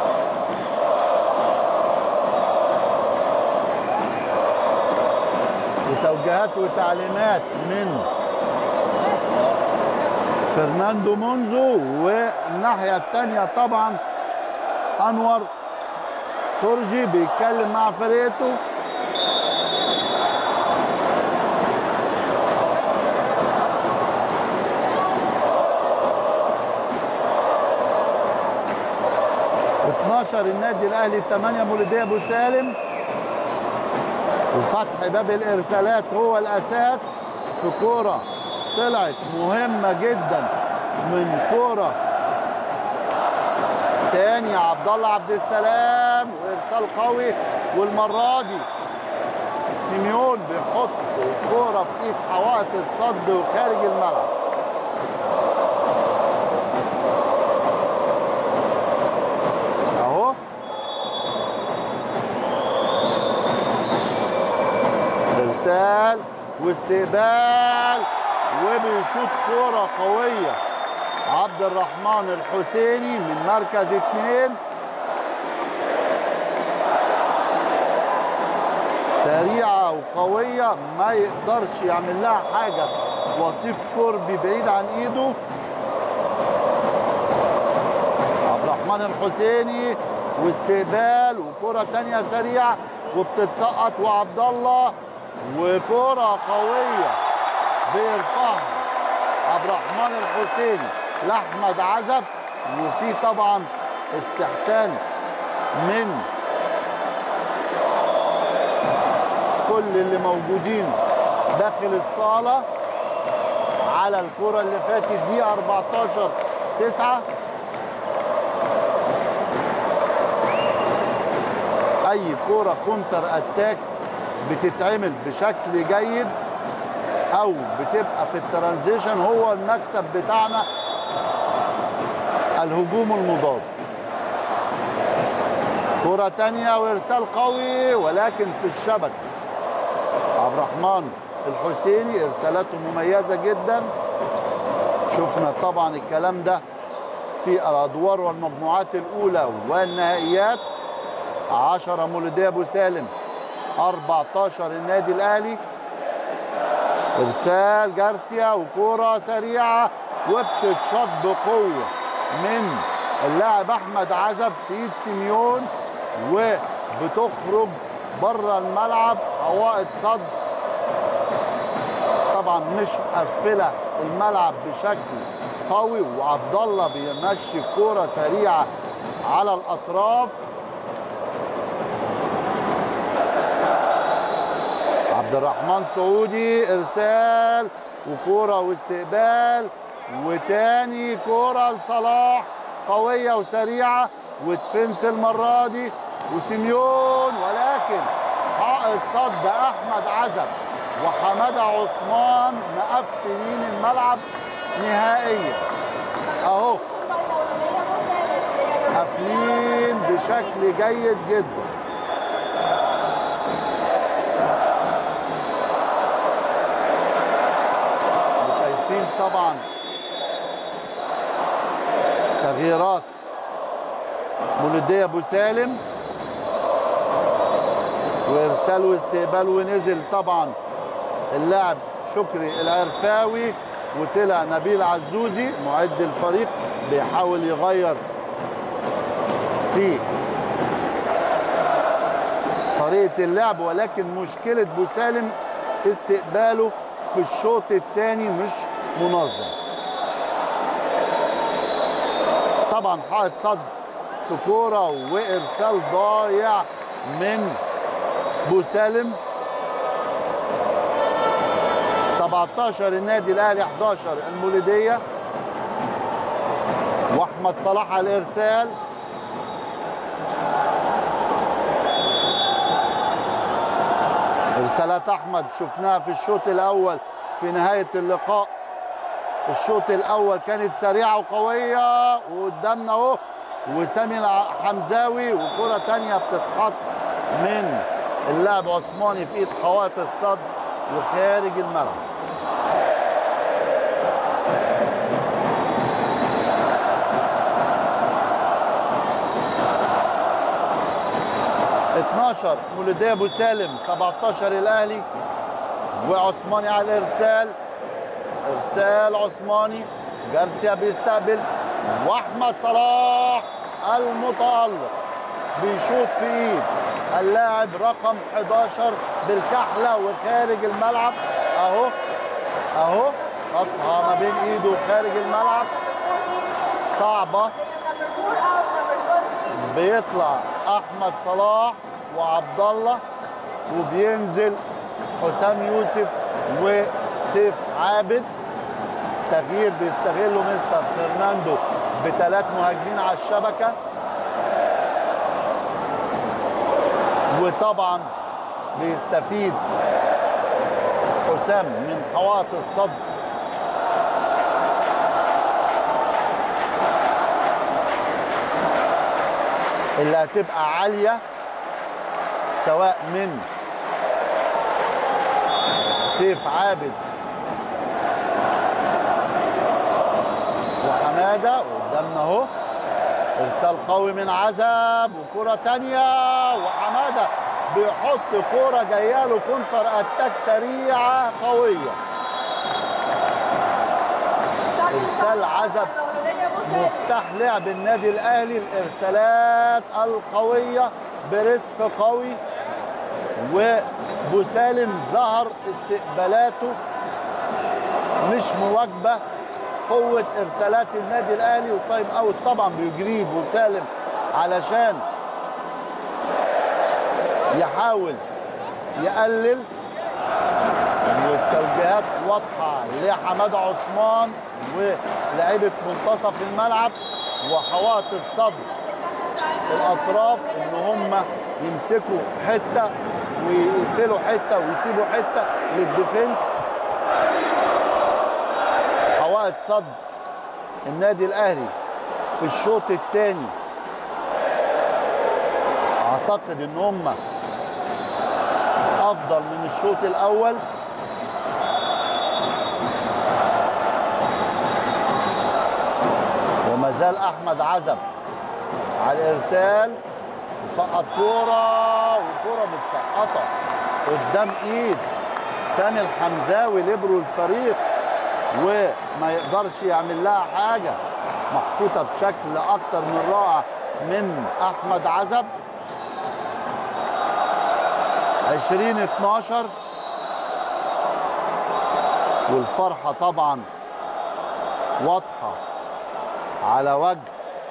وتوجيهات وتعليمات من فرناندو مونزو والناحيه الثانيه طبعا انور تورجي بيتكلم مع فرقته اتناشر النادي الاهلي 8 مولوديه ابو سالم وفتح باب الارسالات هو الاساس في كوره طلعت مهمه جدا من كوره تاني عبد الله عبد السلام وارسال قوي والمره دي سيميون بيحط الكوره في ايد حوائط الصد وخارج الملعب اهو ارسال واستقبال وبيشوط كوره قويه عبد الرحمن الحسيني من مركز اتنين سريعة وقوية ما يقدرش يعمل لها حاجة وصيف كربي بعيد عن ايده عبد الرحمن الحسيني واستقبال وكرة تانية سريعة وبتتسقط وعبد الله وكرة قوية بيرفعها عبد الرحمن الحسيني لاحمد عزب وفي طبعا استحسان من كل اللي موجودين داخل الصاله على الكره اللي فاتت دي 14 9 اي كوره كونتر اتاك بتتعمل بشكل جيد او بتبقى في الترانزيشن هو المكسب بتاعنا الهجوم المضاد كرة تانية وارسال قوي ولكن في الشبكة عبد الرحمن الحسيني ارسالاته مميزة جدا شفنا طبعا الكلام ده في الادوار والمجموعات الاولى والنهائيات 10 مولوديه ابو سالم 14 النادي الاهلي ارسال جارسيا وكوره سريعه وبتتشط بقوه من اللاعب احمد عزب في ايد سيميون وبتخرج بره الملعب حوائط صد طبعا مش مقفله الملعب بشكل قوي وعبد الله بيمشي كوره سريعه على الاطراف عبد الرحمن سعودي ارسال وكوره واستقبال وتاني كوره لصلاح قويه وسريعه وتفنس المره دي وسيميون ولكن حائط صد احمد عزب وحماده عثمان مقفلين الملعب نهائيا اهو قافلين بشكل جيد جدا وشايفين طبعا تغييرات مولوديه ابو سالم وارسال واستقبال ونزل طبعا اللاعب شكري العرفاوي وطلع نبيل عزوزي معد الفريق بيحاول يغير في طريقه اللعب ولكن مشكله بوسالم استقباله في الشوط الثاني مش منظم طبعا حائط صد في كوره وارسال ضايع من بوسالم 17 النادي الاهلي 11 المولوديه واحمد صلاح على الارسال ارسالات احمد شفناها في الشوط الاول في نهايه اللقاء الشوط الاول كانت سريعه وقويه وقدامنا اهو وسامي الحمزاوي وكرة تانية بتتحط من اللاعب عثماني في ايد حوائط الصد وخارج الملعب اتناشر مولودية ابو سالم 17 الاهلي وعثماني على الارسال ارسال عثماني جارسيا بيستقبل واحمد صلاح المتالق بيشوط في ايد اللاعب رقم 11 بالكحله وخارج الملعب اهو اهو خطها ما بين ايده وخارج الملعب صعبه Number 4 out, number 20. بيطلع احمد صلاح وعبد الله وبينزل حسام يوسف وسيف عابد تغيير بيستغله مستر فرناندو بثلاث مهاجمين على الشبكه وطبعا بيستفيد حسام من حوائط الصد اللي هتبقى عاليه سواء من سيف عابد وحماده قدامنا اهو ارسال قوي من عزب وكره تانية وحماده بيحط كوره جايه له كونتر اتاك سريعه قويه إرسال عزب مفتاح لعب النادي الاهلي الارسالات القويه برزق قوي وبوسالم ظهر استقبالاته مش مواكبه قوه ارسالات النادي الاهلي والتايم اوت طبعا بيجريه بوسالم علشان يحاول يقلل والتوجيهات واضحه لحماد عثمان ولاعيبه منتصف الملعب وحوائط الصد الاطراف ان هم يمسكوا حته ويقفلوا حته ويسيبوا حته للديفنس حوائط صد النادي الاهلي في الشوط الثاني اعتقد ان هم افضل من الشوط الاول وما زال احمد عزب على الارسال وسقط كوره وكوره متسقطه قدام ايد سامي الحمزاوي ليبرو الفريق وما يقدرش يعمل لها حاجه محطوطه بشكل اكتر من رائع من احمد عزب 20 12 والفرحه طبعا واضحه على وجه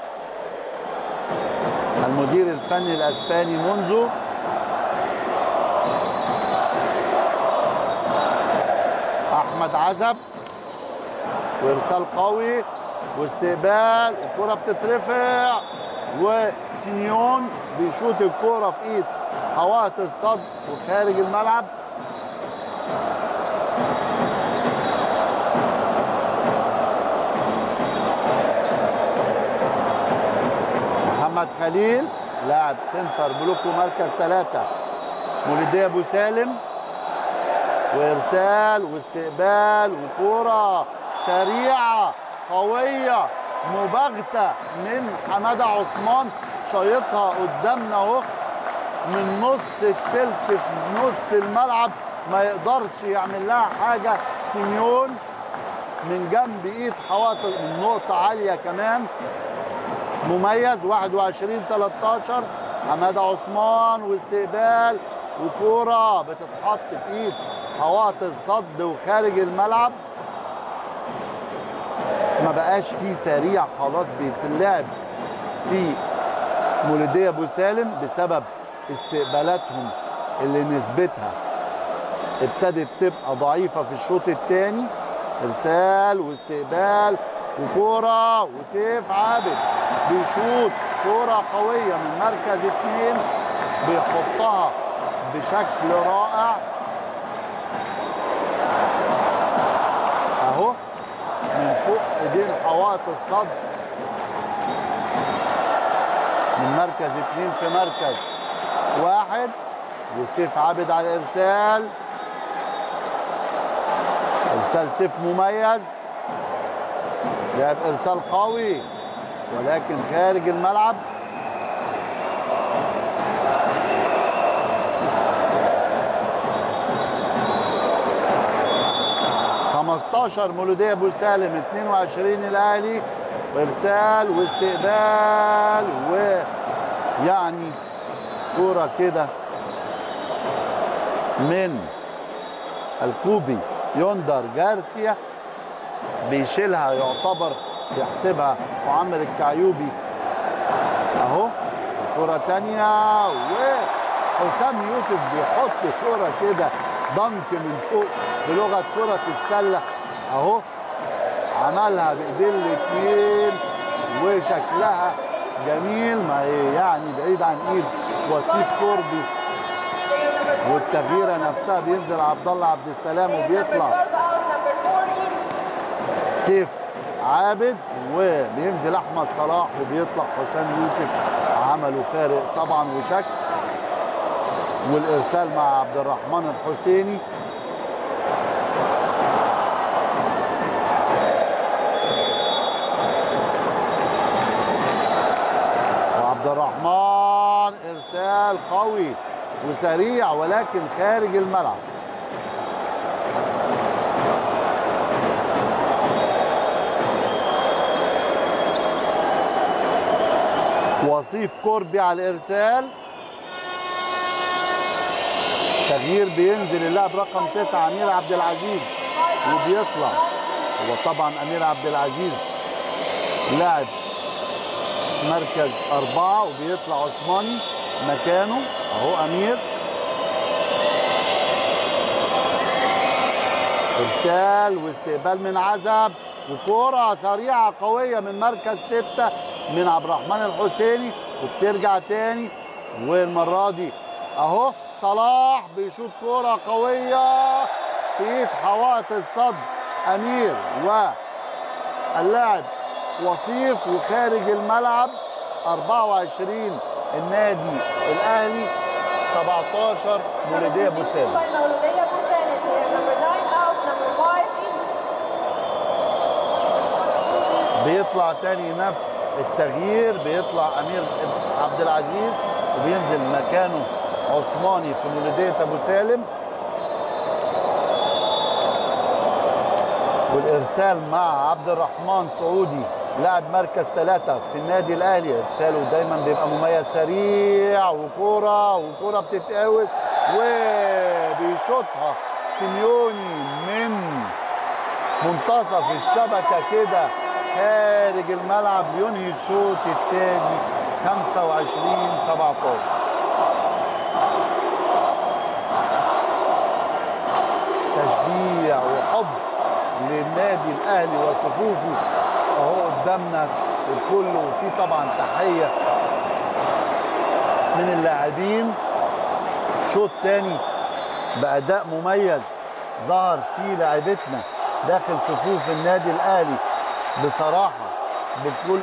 المدير الفني الاسباني منذ احمد عزب وارسال قوي واستقبال الكره بتترفع وسيميون بيشوط الكره في ايد حوائط الصد وخارج الملعب محمد خليل لاعب سنتر بلوك ومركز ثلاثة مولودية ابو سالم وارسال واستقبال وكرة سريعة قوية مباغتة من حمادة عثمان شايطها قدامنا اهو من نص التلت في نص الملعب ما يقدرش يعمل لها حاجة سيميون من جنب ايد حوائط من نقطة عالية كمان مميز 21 13 حماده عثمان واستقبال وكوره بتتحط في ايد حوائط الصد وخارج الملعب ما بقاش فيه سريع خلاص بيتلعب في مولودية ابو سالم بسبب استقبالاتهم اللي نسبتها ابتدت تبقى ضعيفة في الشوط الثاني ارسال واستقبال وكورة وسيف عابد بيشوط كورة قوية من مركز اثنين بيحطها بشكل رائع اهو من فوق ايدين حوائط الصد من مركز اتنين في مركز واحد وسيف عابد على الارسال ارسال سيف مميز لعب ارسال قوي ولكن خارج الملعب خمستاشر مولودية ابو سالم 22 الاهلي ارسال واستقبال ويعني كوره كده من الكوبي يوندر جارسيا بيشيلها يعتبر بيحسبها معمر الكعيوبي اهو كرة تانية وحسام يوسف بيحط كرة كده ضنك من فوق بلغة كرة السلة اهو عملها بايدين الاتنين وشكلها جميل ما هي يعني بعيد عن ايد وسيف كوربي والتغييره نفسها بينزل عبد الله عبد السلام وبيطلع سيف عابد وبينزل احمد صلاح وبيطلع حسام يوسف عملوا فارق طبعا وشكل والارسال مع عبد الرحمن الحسيني وعبد الرحمن ارسال قوي وسريع ولكن خارج الملعب وصيف كوربي على الارسال تغيير بينزل اللاعب رقم تسعة امير عبد العزيز وبيطلع هو طبعا امير عبد العزيز لاعب مركز أربعة وبيطلع عثماني مكانه أهو أمير إرسال واستقبال من عزب وكرة سريعة قوية من مركز ستة من عبد الرحمن الحسيني وبترجع تاني والمرة دي أهو صلاح بيشوط كرة قوية في إيد حوائط الصد أمير واللاعب وصيف وخارج الملعب 24 النادي الاهلي 17 مولوديه ابو سالم مولودية أبو سالم here. Number 9 out, number 5 in. بيطلع تاني نفس التغيير بيطلع امير عبد العزيز وبينزل مكانه عثماني في مولوديه ابو سالم والارسال مع عبد الرحمن سعودي لاعب مركز ثلاثة في النادي الأهلي إرساله دايما بيبقى مميز سريع وكرة وكرة بتتقاول وبيشوطها سيميوني من منتصف الشبكة كده خارج الملعب ينهي الشوط الثاني 25 17 تشجيع وحب للنادي الاهلي وصفوفه اهو قدامنا الكل وفي طبعا تحيه من اللاعبين شوط تاني باداء مميز ظهر فيه لاعبتنا داخل صفوف النادي الاهلي بصراحه بكل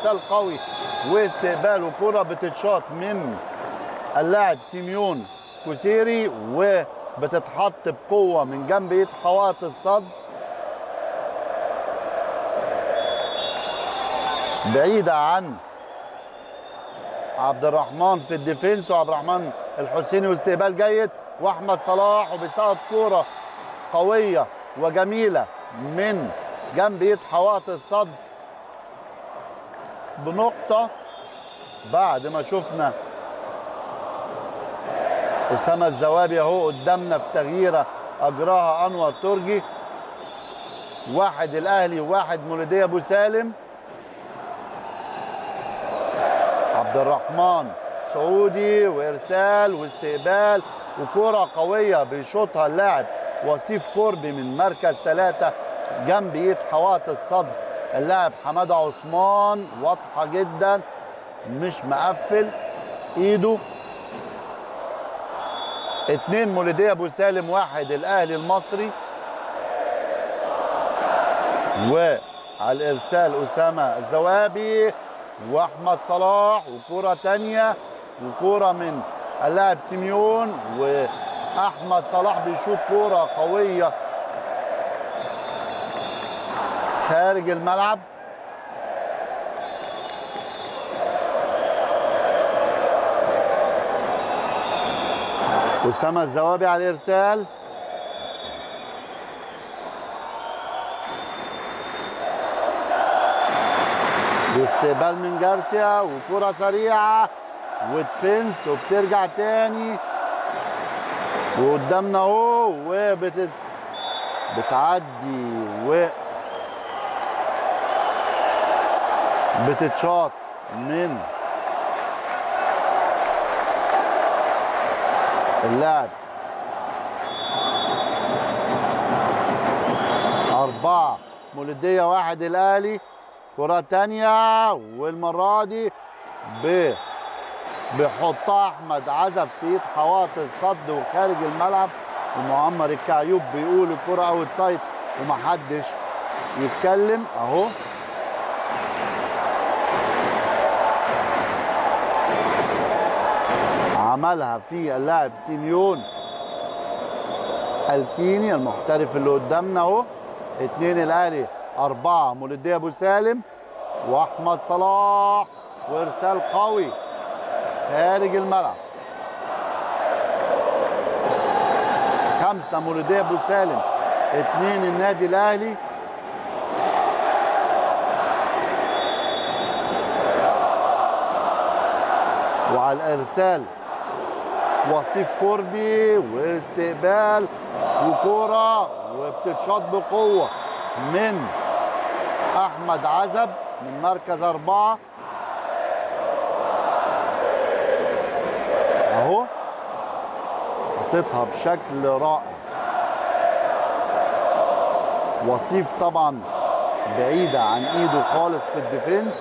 وارسال قوي واستقبال وكره بتتشاط من اللاعب سيميون كوسيري وبتتحط بقوه من جنب ايد حوائط الصد بعيده عن عبد الرحمن في الديفنس وعبد الرحمن الحسيني واستقبال جيد واحمد صلاح وبيسقط كوره قويه وجميله من جنب ايد حوائط الصد بنقطه بعد ما شفنا اسامه الزوابي اهو قدامنا في تغييره اجراها انور ترجي واحد الاهلي وواحد مولوديه ابو سالم عبد الرحمن سعودي وارسال واستقبال وكرة قوية بيشوطها اللاعب وصيف قربي من مركز ثلاثة جنب ايد حوائط الصد اللاعب حماده عثمان واضحة جدا مش مقفل ايده اتنين مولودية ابو سالم واحد الاهلي المصري وعلى الارسال اسامه الزوابي واحمد صلاح وكرة تانية وكرة من اللاعب سيميون واحمد صلاح بيشوط كرة قوية خارج الملعب اسامه الزوابي على الارسال واستقبال من جارسيا وكرة سريعة ودفنس وبترجع تاني وقدامنا اهو وبت بتعدي و بتتشاط من اللاعب أربعة مولودية واحد الأهلي كرة تانية والمرة دي ب بيحطها أحمد عزب في إيد حوائط الصد وخارج الملعب ومعمر الكعيوب بيقول الكرة أوت سايد ومحدش يتكلم أهو عملها في اللاعب سيميون الكيني المحترف اللي قدامنا اهو اتنين الاهلي اربعه مولوديه ابو سالم واحمد صلاح وارسال قوي خارج الملعب خمسه مولوديه ابو سالم اتنين النادي الاهلي وعلى الارسال وصيف كوربي واستقبال وكرة وبتتشاط بقوة من أحمد عزب من مركز أربعة أهو حطيتها بشكل رائع وصيف طبعا بعيدة عن إيده خالص في الديفنس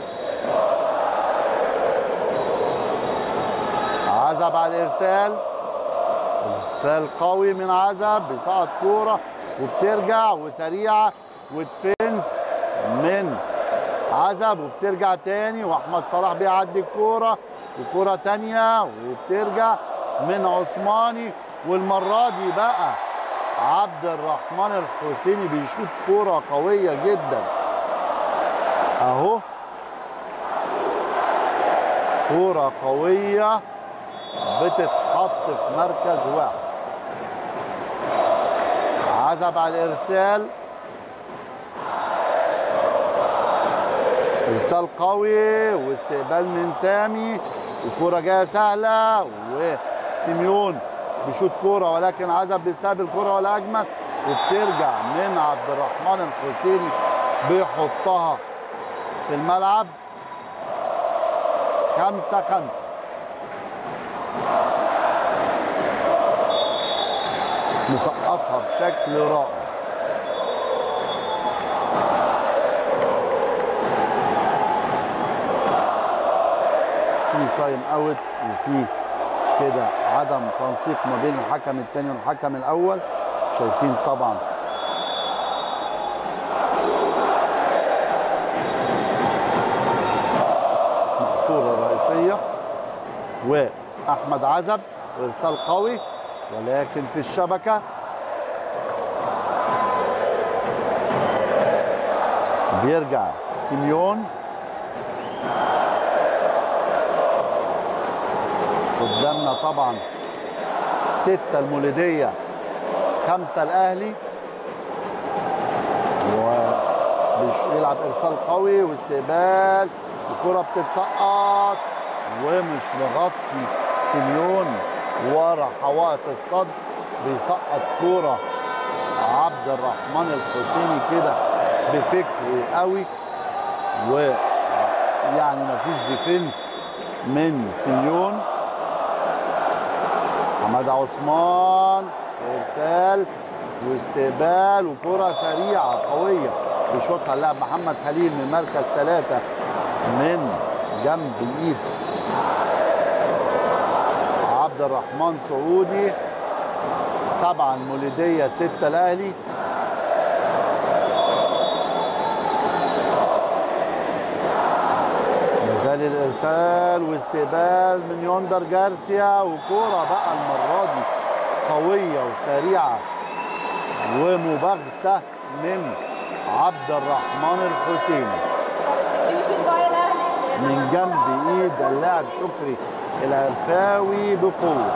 عزب على الارسال ارسال قوي من عزب بيسقط كوره وبترجع وسريعه ودفنس من عزب وبترجع تاني واحمد صلاح بيعدي الكوره وكوره تانيه وبترجع من عثماني والمره دي بقى عبد الرحمن الحسيني بيشوط كوره قويه جدا اهو كوره قويه بتتحط في مركز واحد عزب على الارسال ارسال قوي واستقبال من سامي وكرة جايه سهله وسيميون بيشوط كوره ولكن عزب بيستقبل كوره ولا اجمل وبترجع من عبد الرحمن الحسيني بيحطها في الملعب خمسة خمسة مسقطها بشكل رائع في تايم اوت وفي كده عدم تنسيق ما بين الحكم الثاني والحكم الاول شايفين طبعا عطيه واحمد عزب ارسال قوي ولكن في الشبكه بيرجع سيميون قدامنا طبعا ستة المولودية خمسة الأهلي وبيلعب إرسال قوي واستقبال الكرة بتتسقط ومش مغطي سيميون ورا حوائط الصد بيسقط كورة عبد الرحمن الحسيني كده بفكر قوي ويعني مفيش ديفنس من سيميون حماد عثمان ارسال واستقبال وكره سريعه قويه بيشوطها اللاعب محمد خليل من مركز ثلاثه من جنب ايد عبد الرحمن سعودي سبعه المولوديه سته الاهلي مازال الارسال واستقبال من يوندر جارسيا وكوره بقى المره دي قويه وسريعه ومباغته من عبد الرحمن الحسيني Substitution by الأهلي من جنب ايد اللاعب شكري العرفاوي بقوه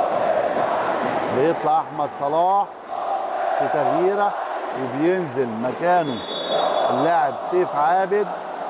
بيطلع احمد صلاح في تغييره وبينزل مكانه اللاعب سيف عابد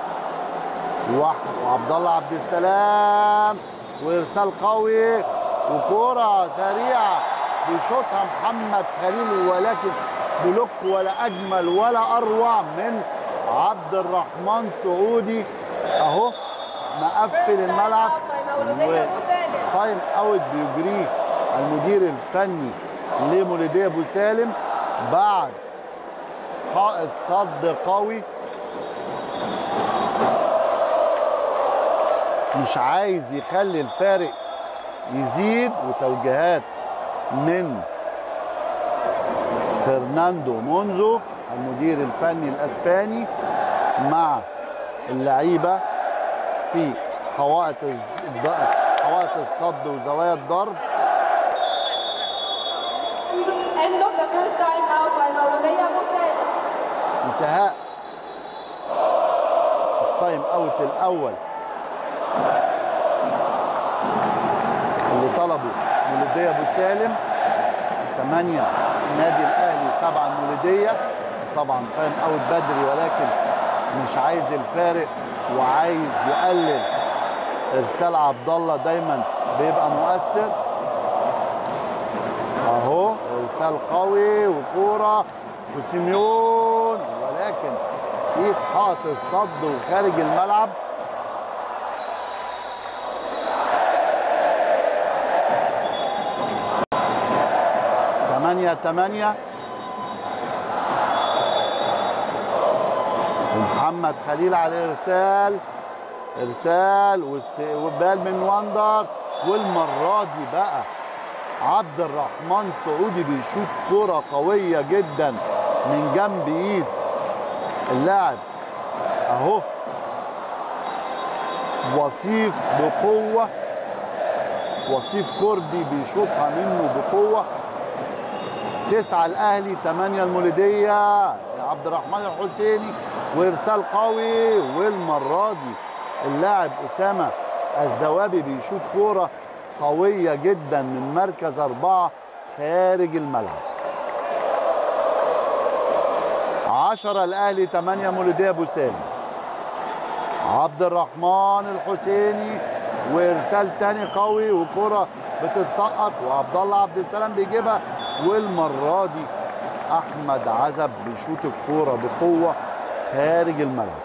وأح- وعبد الله عبد السلام وارسال قوي وكرة سريعة بيشوطها محمد خليل ولكن بلوك ولا اجمل ولا اروع من عبد الرحمن سعودي اهو مقفل الملعب و... تايم اوت بيجريه المدير الفني لمولوديه ابو سالم بعد حائط صد قوي مش عايز يخلي الفارق يزيد وتوجيهات من فرناندو مونزو المدير الفني الاسباني مع اللعيبه في حوائط الز- الض- حوائط الصد وزوايا الضرب End of the first time out by مولودية أبو سالم. انتهاء التايم اوت الاول اللي طلبه مولودية ابو سالم 8 نادي الاهلي 7 المولودية طبعا تايم اوت بدري ولكن مش عايز الفارق وعايز يقلل ارسال عبد الله دايما بيبقى مؤثر اهو ارسال قوي وكوره وسيميون ولكن في ايد حاط الصد وخارج الملعب تمانية تمانية ومحمد خليل على ارسال ارسال واستقبال من واندر والمره دي بقى عبد الرحمن سعودي بيشوط كرة قوية جدا من جنب ايد اللاعب اهو وصيف بقوة وصيف كوربي بيشوطها منه بقوة تسعة الأهلي تمانية المولودية عبد الرحمن الحسيني وإرسال قوي والمرة دي اللاعب أسامة الزوابي بيشوط كورة قوية جدا من مركز أربعة خارج الملعب عشرة الأهلي تمانية مولودية أبو سالم عبد الرحمن الحسيني وإرسال تاني قوي وكرة بتتسقط وعبد الله عبد السلام بيجيبها والمرة دي أحمد عزب بيشوط الكورة بقوة خارج الملعب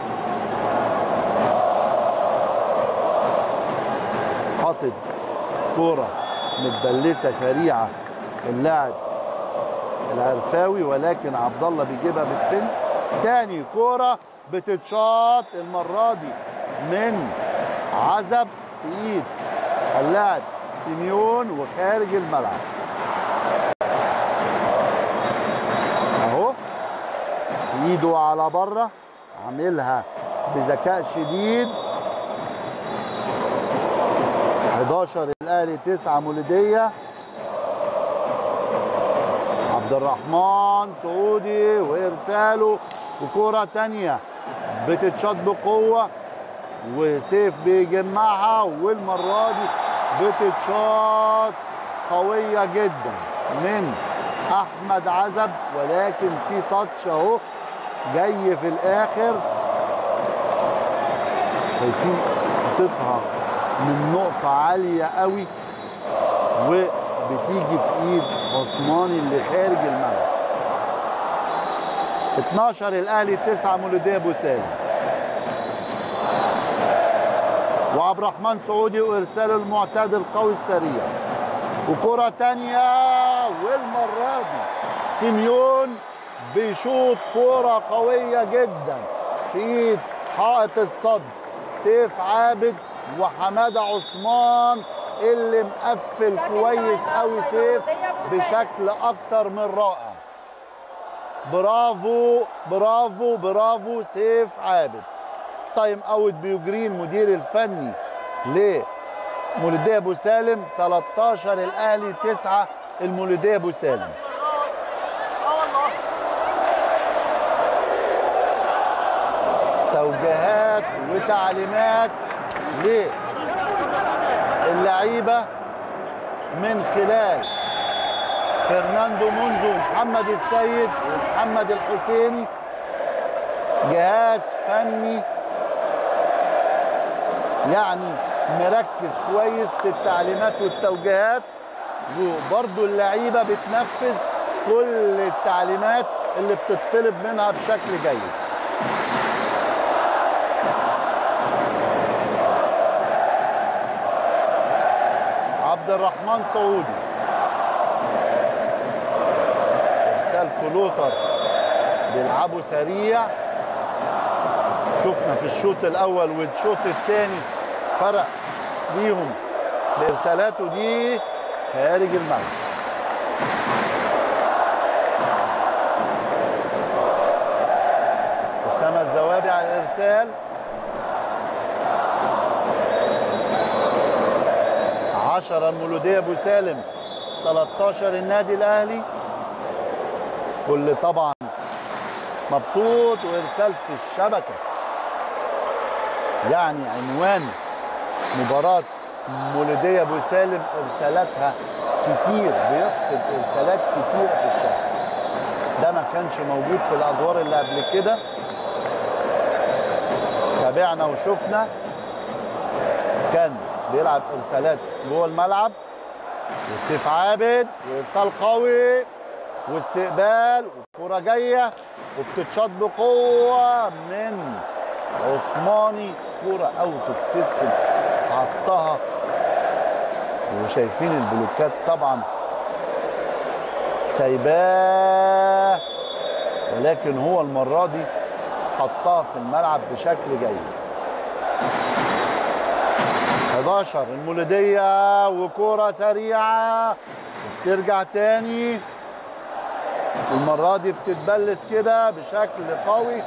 حاطط كوره متبلسه سريعه اللاعب العرفاوي ولكن عبد الله بيجيبها بتفنس تاني كوره بتتشاط المره دي من عزب في ايد اللاعب سيميون وخارج الملعب اهو في ايده على بره عاملها بذكاء شديد 11 الاهلي 9 مولوديه عبد الرحمن سعودي وارساله وكره تانية بتتشاط بقوه وسيف بيجمعها والمره دي بتتشاط قويه جدا من احمد عزب ولكن في تاتش اهو جاي في الاخر شايفين خطتها من نقطة عالية قوي وبتيجي في ايد عثماني اللي خارج الملعب 12 الاهلي 9 مولودية ابو سالم وعبد الرحمن سعودي وارسال المعتاد القوي السريع وكرة تانية والمرة دي سيميون بيشوط كرة قوية جدا في ايد حائط الصد سيف عابد وحمادة عثمان اللي مقفل كويس قوي سيف بشكل اكتر من رائع برافو برافو برافو سيف عابد تايم اوت بيجرين مدير الفني لمولودية ابو سالم 13 الاهلي 9 المولودية ابو سالم توجيهات وتعليمات للعيبه من خلال فرناندو مونزو ومحمد السيد ومحمد الحسيني جهاز فني يعني مركز كويس في التعليمات والتوجيهات وبرضه اللعيبه بتنفذ كل التعليمات اللي بتطلب منها بشكل جيد عبد الرحمن سعودي ارسال فلوتر بيلعبوا سريع شفنا في الشوط الاول والشوط الثاني فرق فيهم بارسالاته دي خارج الملعب اسامه الزوابي على الارسال عشرة المولودية أبو سالم 13 النادي الأهلي كل طبعا مبسوط وإرسال في الشبكة يعني عنوان مباراة مولودية أبو سالم إرسالاتها كتير بيفقد إرسالات كتير في الشبكة ده ما كانش موجود في الأدوار اللي قبل كده تابعنا وشفنا كان بيلعب ارسالات جوه الملعب وسيف عابد وارسال قوي واستقبال وكرة جاية وبتتشاط بقوة من عثماني كرة اوت اوف سيستم حطها وشايفين البلوكات طبعا سايباه ولكن هو المرة دي حطها في الملعب بشكل جيد 11 المولودية وكرة سريعة بترجع تاني المرة دي بتتبلس كده بشكل قوي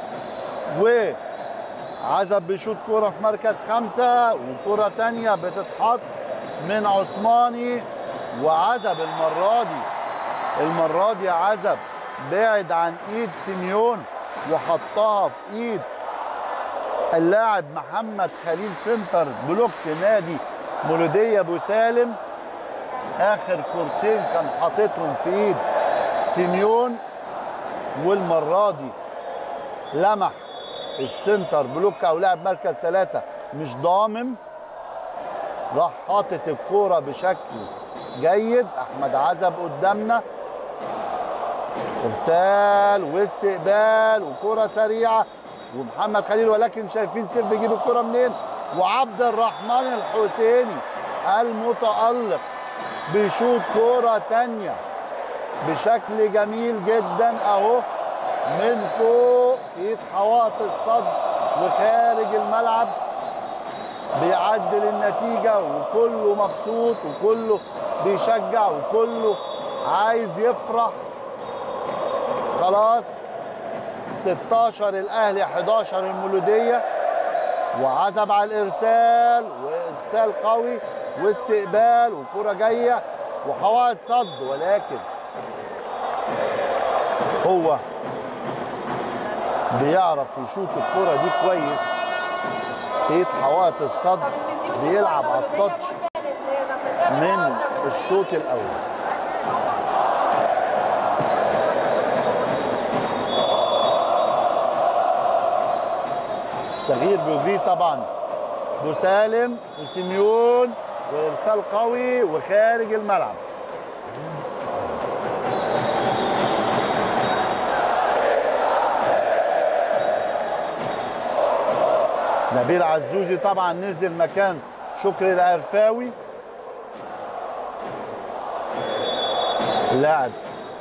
وعزب بيشوط كرة في مركز خمسة وكرة تانية بتتحط من عثماني وعزب المرة دي المرة دي عزب بعد عن ايد سيميون وحطها في ايد اللاعب محمد خليل سنتر بلوك نادي مولودية ابو سالم اخر كورتين كان حاططهم في ايد سيميون والمرة دي لمح السنتر بلوك او لاعب مركز ثلاثة مش ضامم راح حاطط الكورة بشكل جيد احمد عزب قدامنا ارسال واستقبال وكرة سريعة ومحمد خليل ولكن شايفين سيف بيجيب الكرة منين وعبد الرحمن الحسيني المتألق بيشوط كرة تانية بشكل جميل جدا اهو من فوق في ايد حوائط الصد وخارج الملعب بيعدل النتيجة وكله مبسوط وكله بيشجع وكله عايز يفرح خلاص 16 الاهلي 11 المولوديه وعزب على الارسال وارسال قوي واستقبال وكرة جاية وحوائط صد ولكن هو بيعرف يشوط الكرة دي كويس سيد حوائط الصد بيلعب على التاتش من الشوط الاول تغيير بيجري طبعا بوسالم وسيميون وارسال قوي وخارج الملعب نبيل عزوزي طبعا نزل مكان شكري العرفاوي لاعب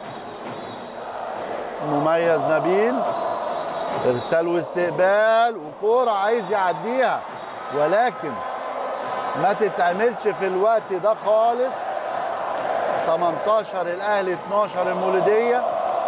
مميز نبيل ارسال واستقبال وكوره عايز يعديها ولكن ما تتعملش في الوقت ده خالص 18 الاهلي 12 المولوديه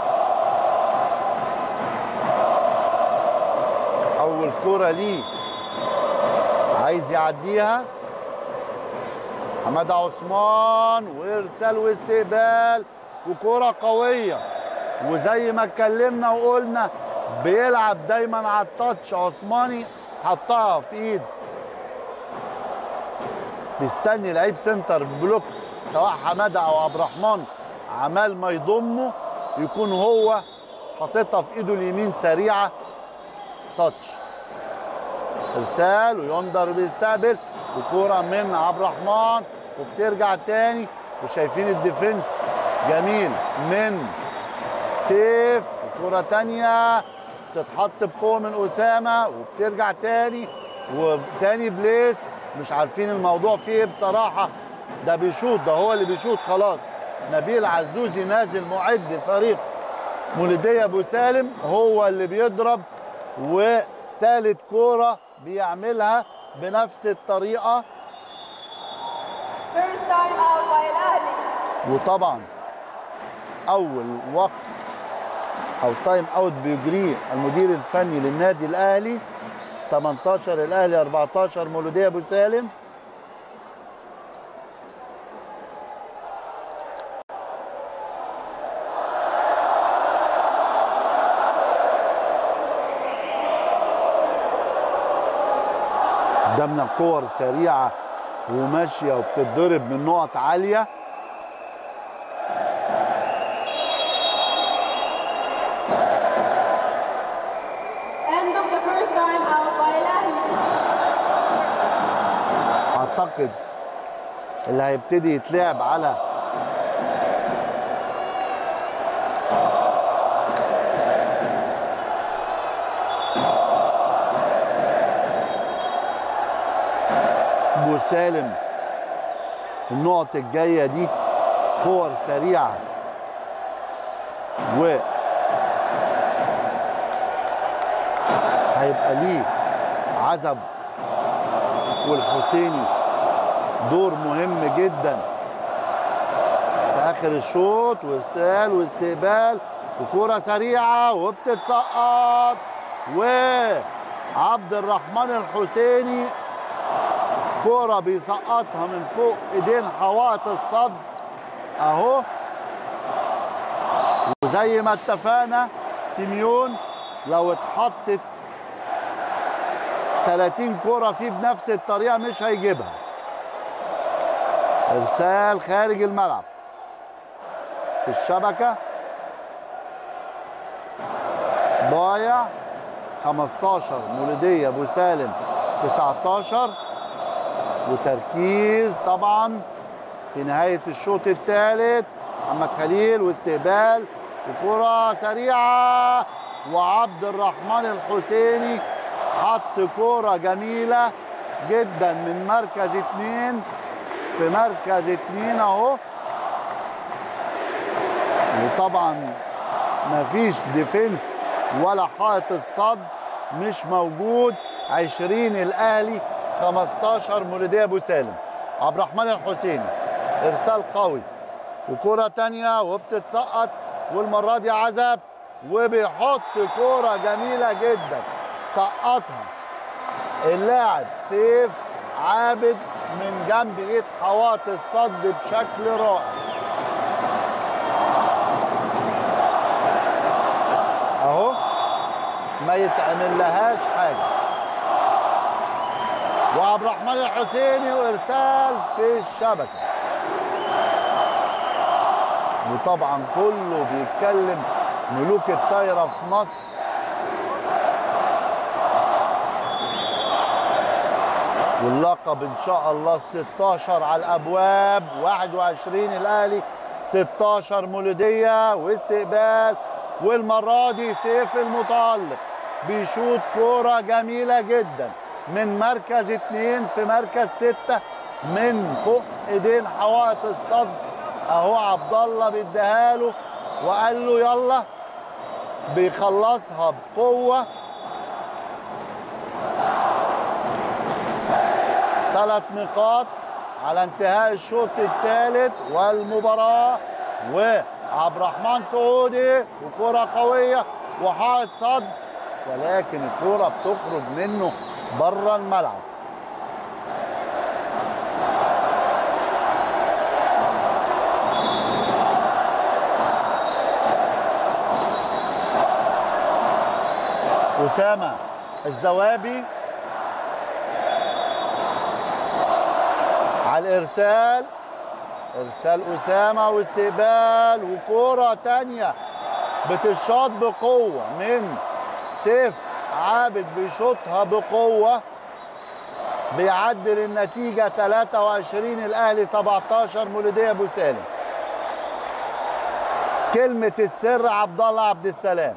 اول كوره ليه عايز يعديها حماد عثمان وارسال واستقبال وكرة قوية وزي ما اتكلمنا وقلنا بيلعب دايما على التاتش عثماني حطها في ايد بيستني لعيب سنتر بلوك سواء حماده او عبد الرحمن عمال ما يضمه يكون هو حاططها في ايده اليمين سريعه تاتش ارسال ويندر بيستقبل وكوره من عبد الرحمن وبترجع تاني وشايفين الديفنس جميل من سيف وكوره تانيه بتتحط بقوه من اسامه وبترجع تاني وتاني بليس مش عارفين الموضوع فيه ايه بصراحه ده بيشوط ده هو اللي بيشوط خلاص نبيل عزوزي نازل معد فريق مولوديه ابو سالم هو اللي بيضرب وتالت كوره بيعملها بنفس الطريقه First time out by الأهلي. وطبعا اول وقت او تايم اوت بيجريه المدير الفني للنادي الاهلي 18 الاهلي 14 مولوديه ابو سالم قدامنا كور سريعه وماشيه وبتتضرب من نقط عاليه End of the first time out by الأهلي. اعتقد اللي هيبتدي يتلعب على ابو سالم النقط الجايه دي كور سريعه و هيبقى ليه عزب والحسيني دور مهم جدا في اخر الشوط وارسال واستقبال وكرة سريعة وبتتسقط وعبد الرحمن الحسيني كرة بيسقطها من فوق ايدين حوائط الصد اهو وزي ما اتفقنا سيميون لو اتحطت 30 كرة فيه بنفس الطريقة مش هيجيبها ارسال خارج الملعب في الشبكة ضايع 15 مولودية ابو سالم 19 وتركيز طبعا في نهاية الشوط الثالث محمد خليل واستقبال وكرة سريعة وعبد الرحمن الحسيني حط كرة جميلة جدا من مركز اتنين في مركز اتنين اهو وطبعا مفيش ديفنس ولا حائط الصد مش موجود 20 الاهلي 15 مولوديه ابو سالم عبد الرحمن الحسيني ارسال قوي وكرة تانية وبتتسقط والمرة دي عزب وبيحط كرة جميلة جدا سقطها اللاعب سيف عابد من جنب ايد حواط الصد بشكل رائع اهو ما يتعمل لهاش حاجه وعبد الرحمن الحسيني وارسال في الشبكه وطبعا كله بيتكلم ملوك الطايره في مصر واللقب ان شاء الله 16 على الابواب 21 الاهلي 16 مولوديه واستقبال والمره دي سيف المتالق بيشوط كوره جميله جدا من مركز اتنين في مركز ستة من فوق ايدين حوائط الصد اهو عبد الله بيديها له وقال له يلا بيخلصها بقوه ثلاث نقاط على انتهاء الشوط الثالث والمباراة وعبد الرحمن سعودي وكرة قوية وحائط صد ولكن الكرة بتخرج منه بره الملعب أسامة الزوابي على الارسال ارسال اسامه واستقبال وكوره تانية بتشاط بقوه من سيف عابد بيشوطها بقوه بيعدل النتيجه 23 الاهلي 17 مولوديه ابو سالم كلمه السر عبد الله عبد السلام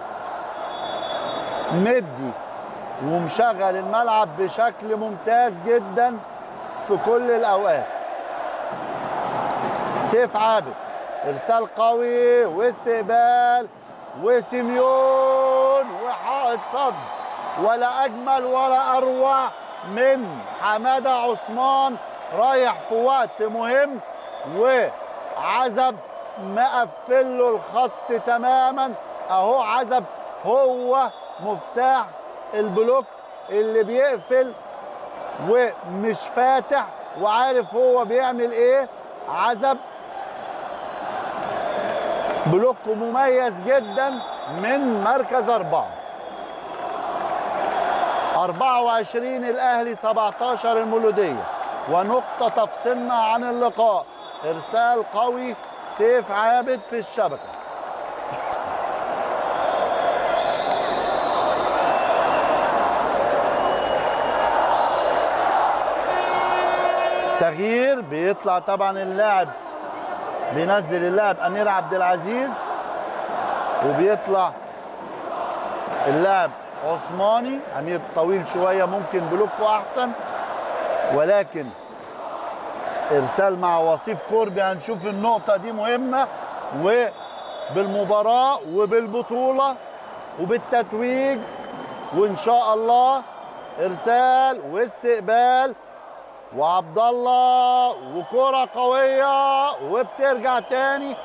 مدي ومشغل الملعب بشكل ممتاز جدا في كل الاوقات سيف عابد ارسال قوي واستقبال وسيميون وحائط صد ولا اجمل ولا اروع من حماده عثمان رايح في وقت مهم وعزب مقفل له الخط تماما اهو عزب هو مفتاح البلوك اللي بيقفل ومش فاتح وعارف هو بيعمل ايه عزب بلوك مميز جدا من مركز أربعة 24 الأهلي 17 المولودية ونقطة تفصلنا عن اللقاء إرسال قوي سيف عابد في الشبكة تغيير بيطلع طبعا اللاعب بينزل اللاعب امير عبد العزيز وبيطلع اللاعب عثماني امير طويل شويه ممكن بلوكه احسن ولكن ارسال مع وصيف كوربي هنشوف النقطه دي مهمه وبالمباراه وبالبطوله وبالتتويج وان شاء الله ارسال واستقبال وعبد الله وكرة قوية وبترجع تاني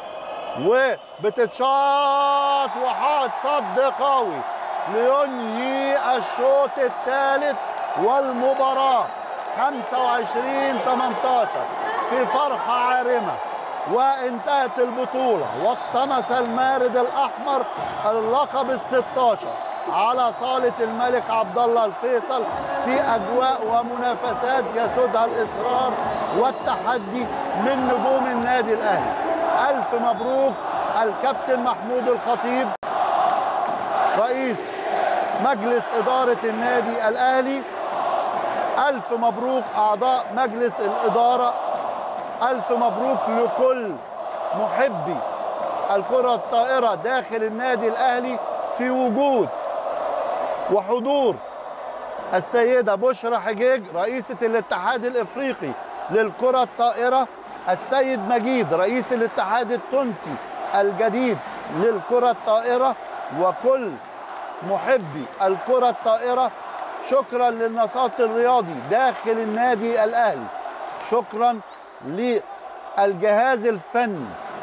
وبتتشاط وحاط صد قوي لينهي الشوط الثالث والمباراة 25 18 في فرحة عارمة وانتهت البطولة واقتنص المارد الأحمر اللقب ال 16 على صالة الملك عبد الله الفيصل في أجواء ومنافسات يسودها الإصرار والتحدي من نجوم النادي الأهلي ألف مبروك الكابتن محمود الخطيب رئيس مجلس إدارة النادي الأهلي ألف مبروك أعضاء مجلس الإدارة ألف مبروك لكل محبي الكرة الطائرة داخل النادي الأهلي في وجود وحضور السيدة بشرى حجيج رئيسة الاتحاد الإفريقي للكرة الطائرة السيد مجيد رئيس الاتحاد التونسي الجديد للكرة الطائرة وكل محبي الكرة الطائرة شكرا للنشاط الرياضي داخل النادي الأهلي شكرا للجهاز الفني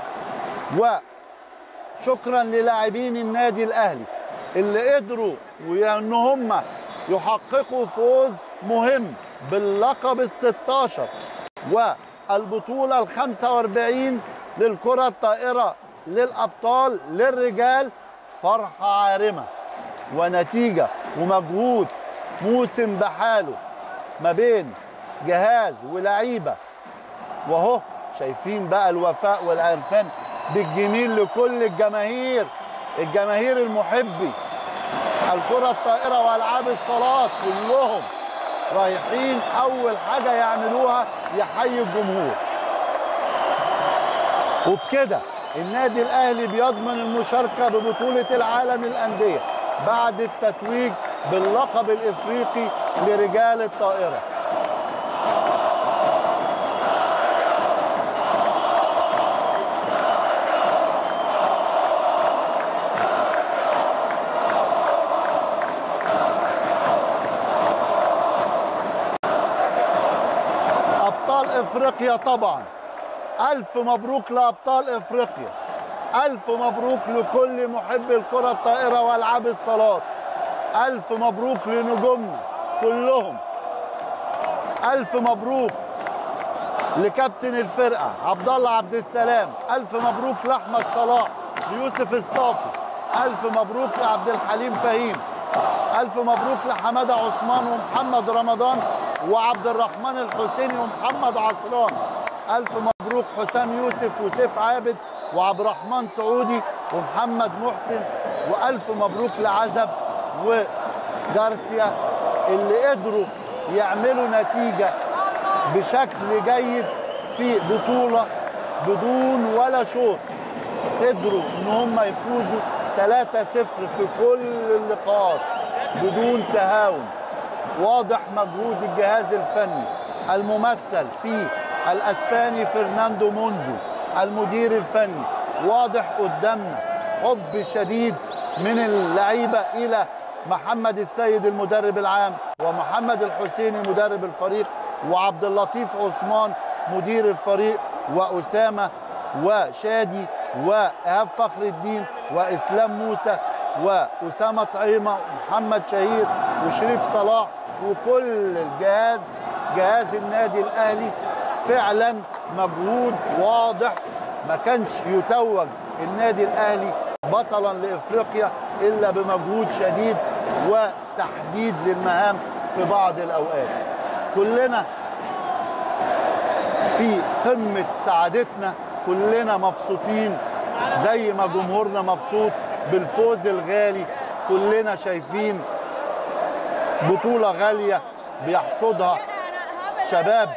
وشكرا للاعبين النادي الأهلي اللي قدروا وان هم يحققوا فوز مهم باللقب ال 16 والبطولة ال 45 للكرة الطائرة للأبطال للرجال فرحة عارمة ونتيجة ومجهود موسم بحاله ما بين جهاز ولعيبة وهو شايفين بقى الوفاء والعرفان بالجميل لكل الجماهير الجماهير المحبي الكرة الطائرة وألعاب الصالات كلهم رايحين أول حاجة يعملوها يحيي الجمهور وبكده النادي الأهلي بيضمن المشاركة ببطولة العالم للأندية بعد التتويج باللقب الإفريقي لرجال الطائرة ابطال افريقيا طبعا الف مبروك لابطال افريقيا الف مبروك لكل محبي الكره الطائره والعاب الصالات الف مبروك لنجومنا كلهم الف مبروك لكابتن الفرقه عبد الله عبد السلام الف مبروك لاحمد صلاح ليوسف الصافي الف مبروك لعبد الحليم فهيم الف مبروك لحماده عثمان ومحمد رمضان وعبد الرحمن الحسيني ومحمد عصران الف مبروك حسام يوسف وسيف عابد وعبد الرحمن سعودي ومحمد محسن والف مبروك لعزب وجارسيا اللي قدروا يعملوا نتيجه بشكل جيد في بطوله بدون ولا شوط قدروا ان هم يفوزوا 3-0 في كل اللقاءات بدون تهاون واضح مجهود الجهاز الفني الممثل في الاسباني فرناندو مونزو المدير الفني واضح قدامنا حب شديد من اللعيبه الى محمد السيد المدرب العام ومحمد الحسيني مدرب الفريق وعبد اللطيف عثمان مدير الفريق واسامه وشادي وايهاب فخر الدين واسلام موسى واسامه طعيمه ومحمد شهير وشريف صلاح وكل الجهاز جهاز النادي الاهلي فعلا مجهود واضح ما كانش يتوج النادي الاهلي بطلا لافريقيا الا بمجهود شديد وتحديد للمهام في بعض الاوقات كلنا في قمه سعادتنا كلنا مبسوطين زي ما جمهورنا مبسوط بالفوز الغالي كلنا شايفين بطولة غالية بيحصدها شباب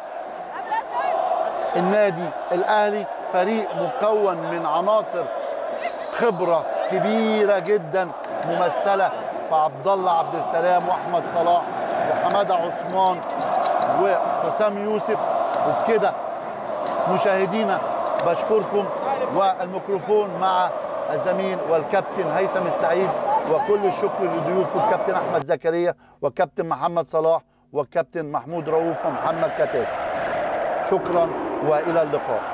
النادي الأهلي فريق مكون من عناصر خبرة كبيرة جدا ممثلة في عبد الله عبد السلام وأحمد صلاح وحمادة عثمان وحسام يوسف وبكده مشاهدينا بشكركم والميكروفون مع الزميل والكابتن هيثم السعيد وكل الشكر لضيوفه الكابتن احمد زكريا والكابتن محمد صلاح والكابتن محمود رؤوف ومحمد كتاب شكرا والى اللقاء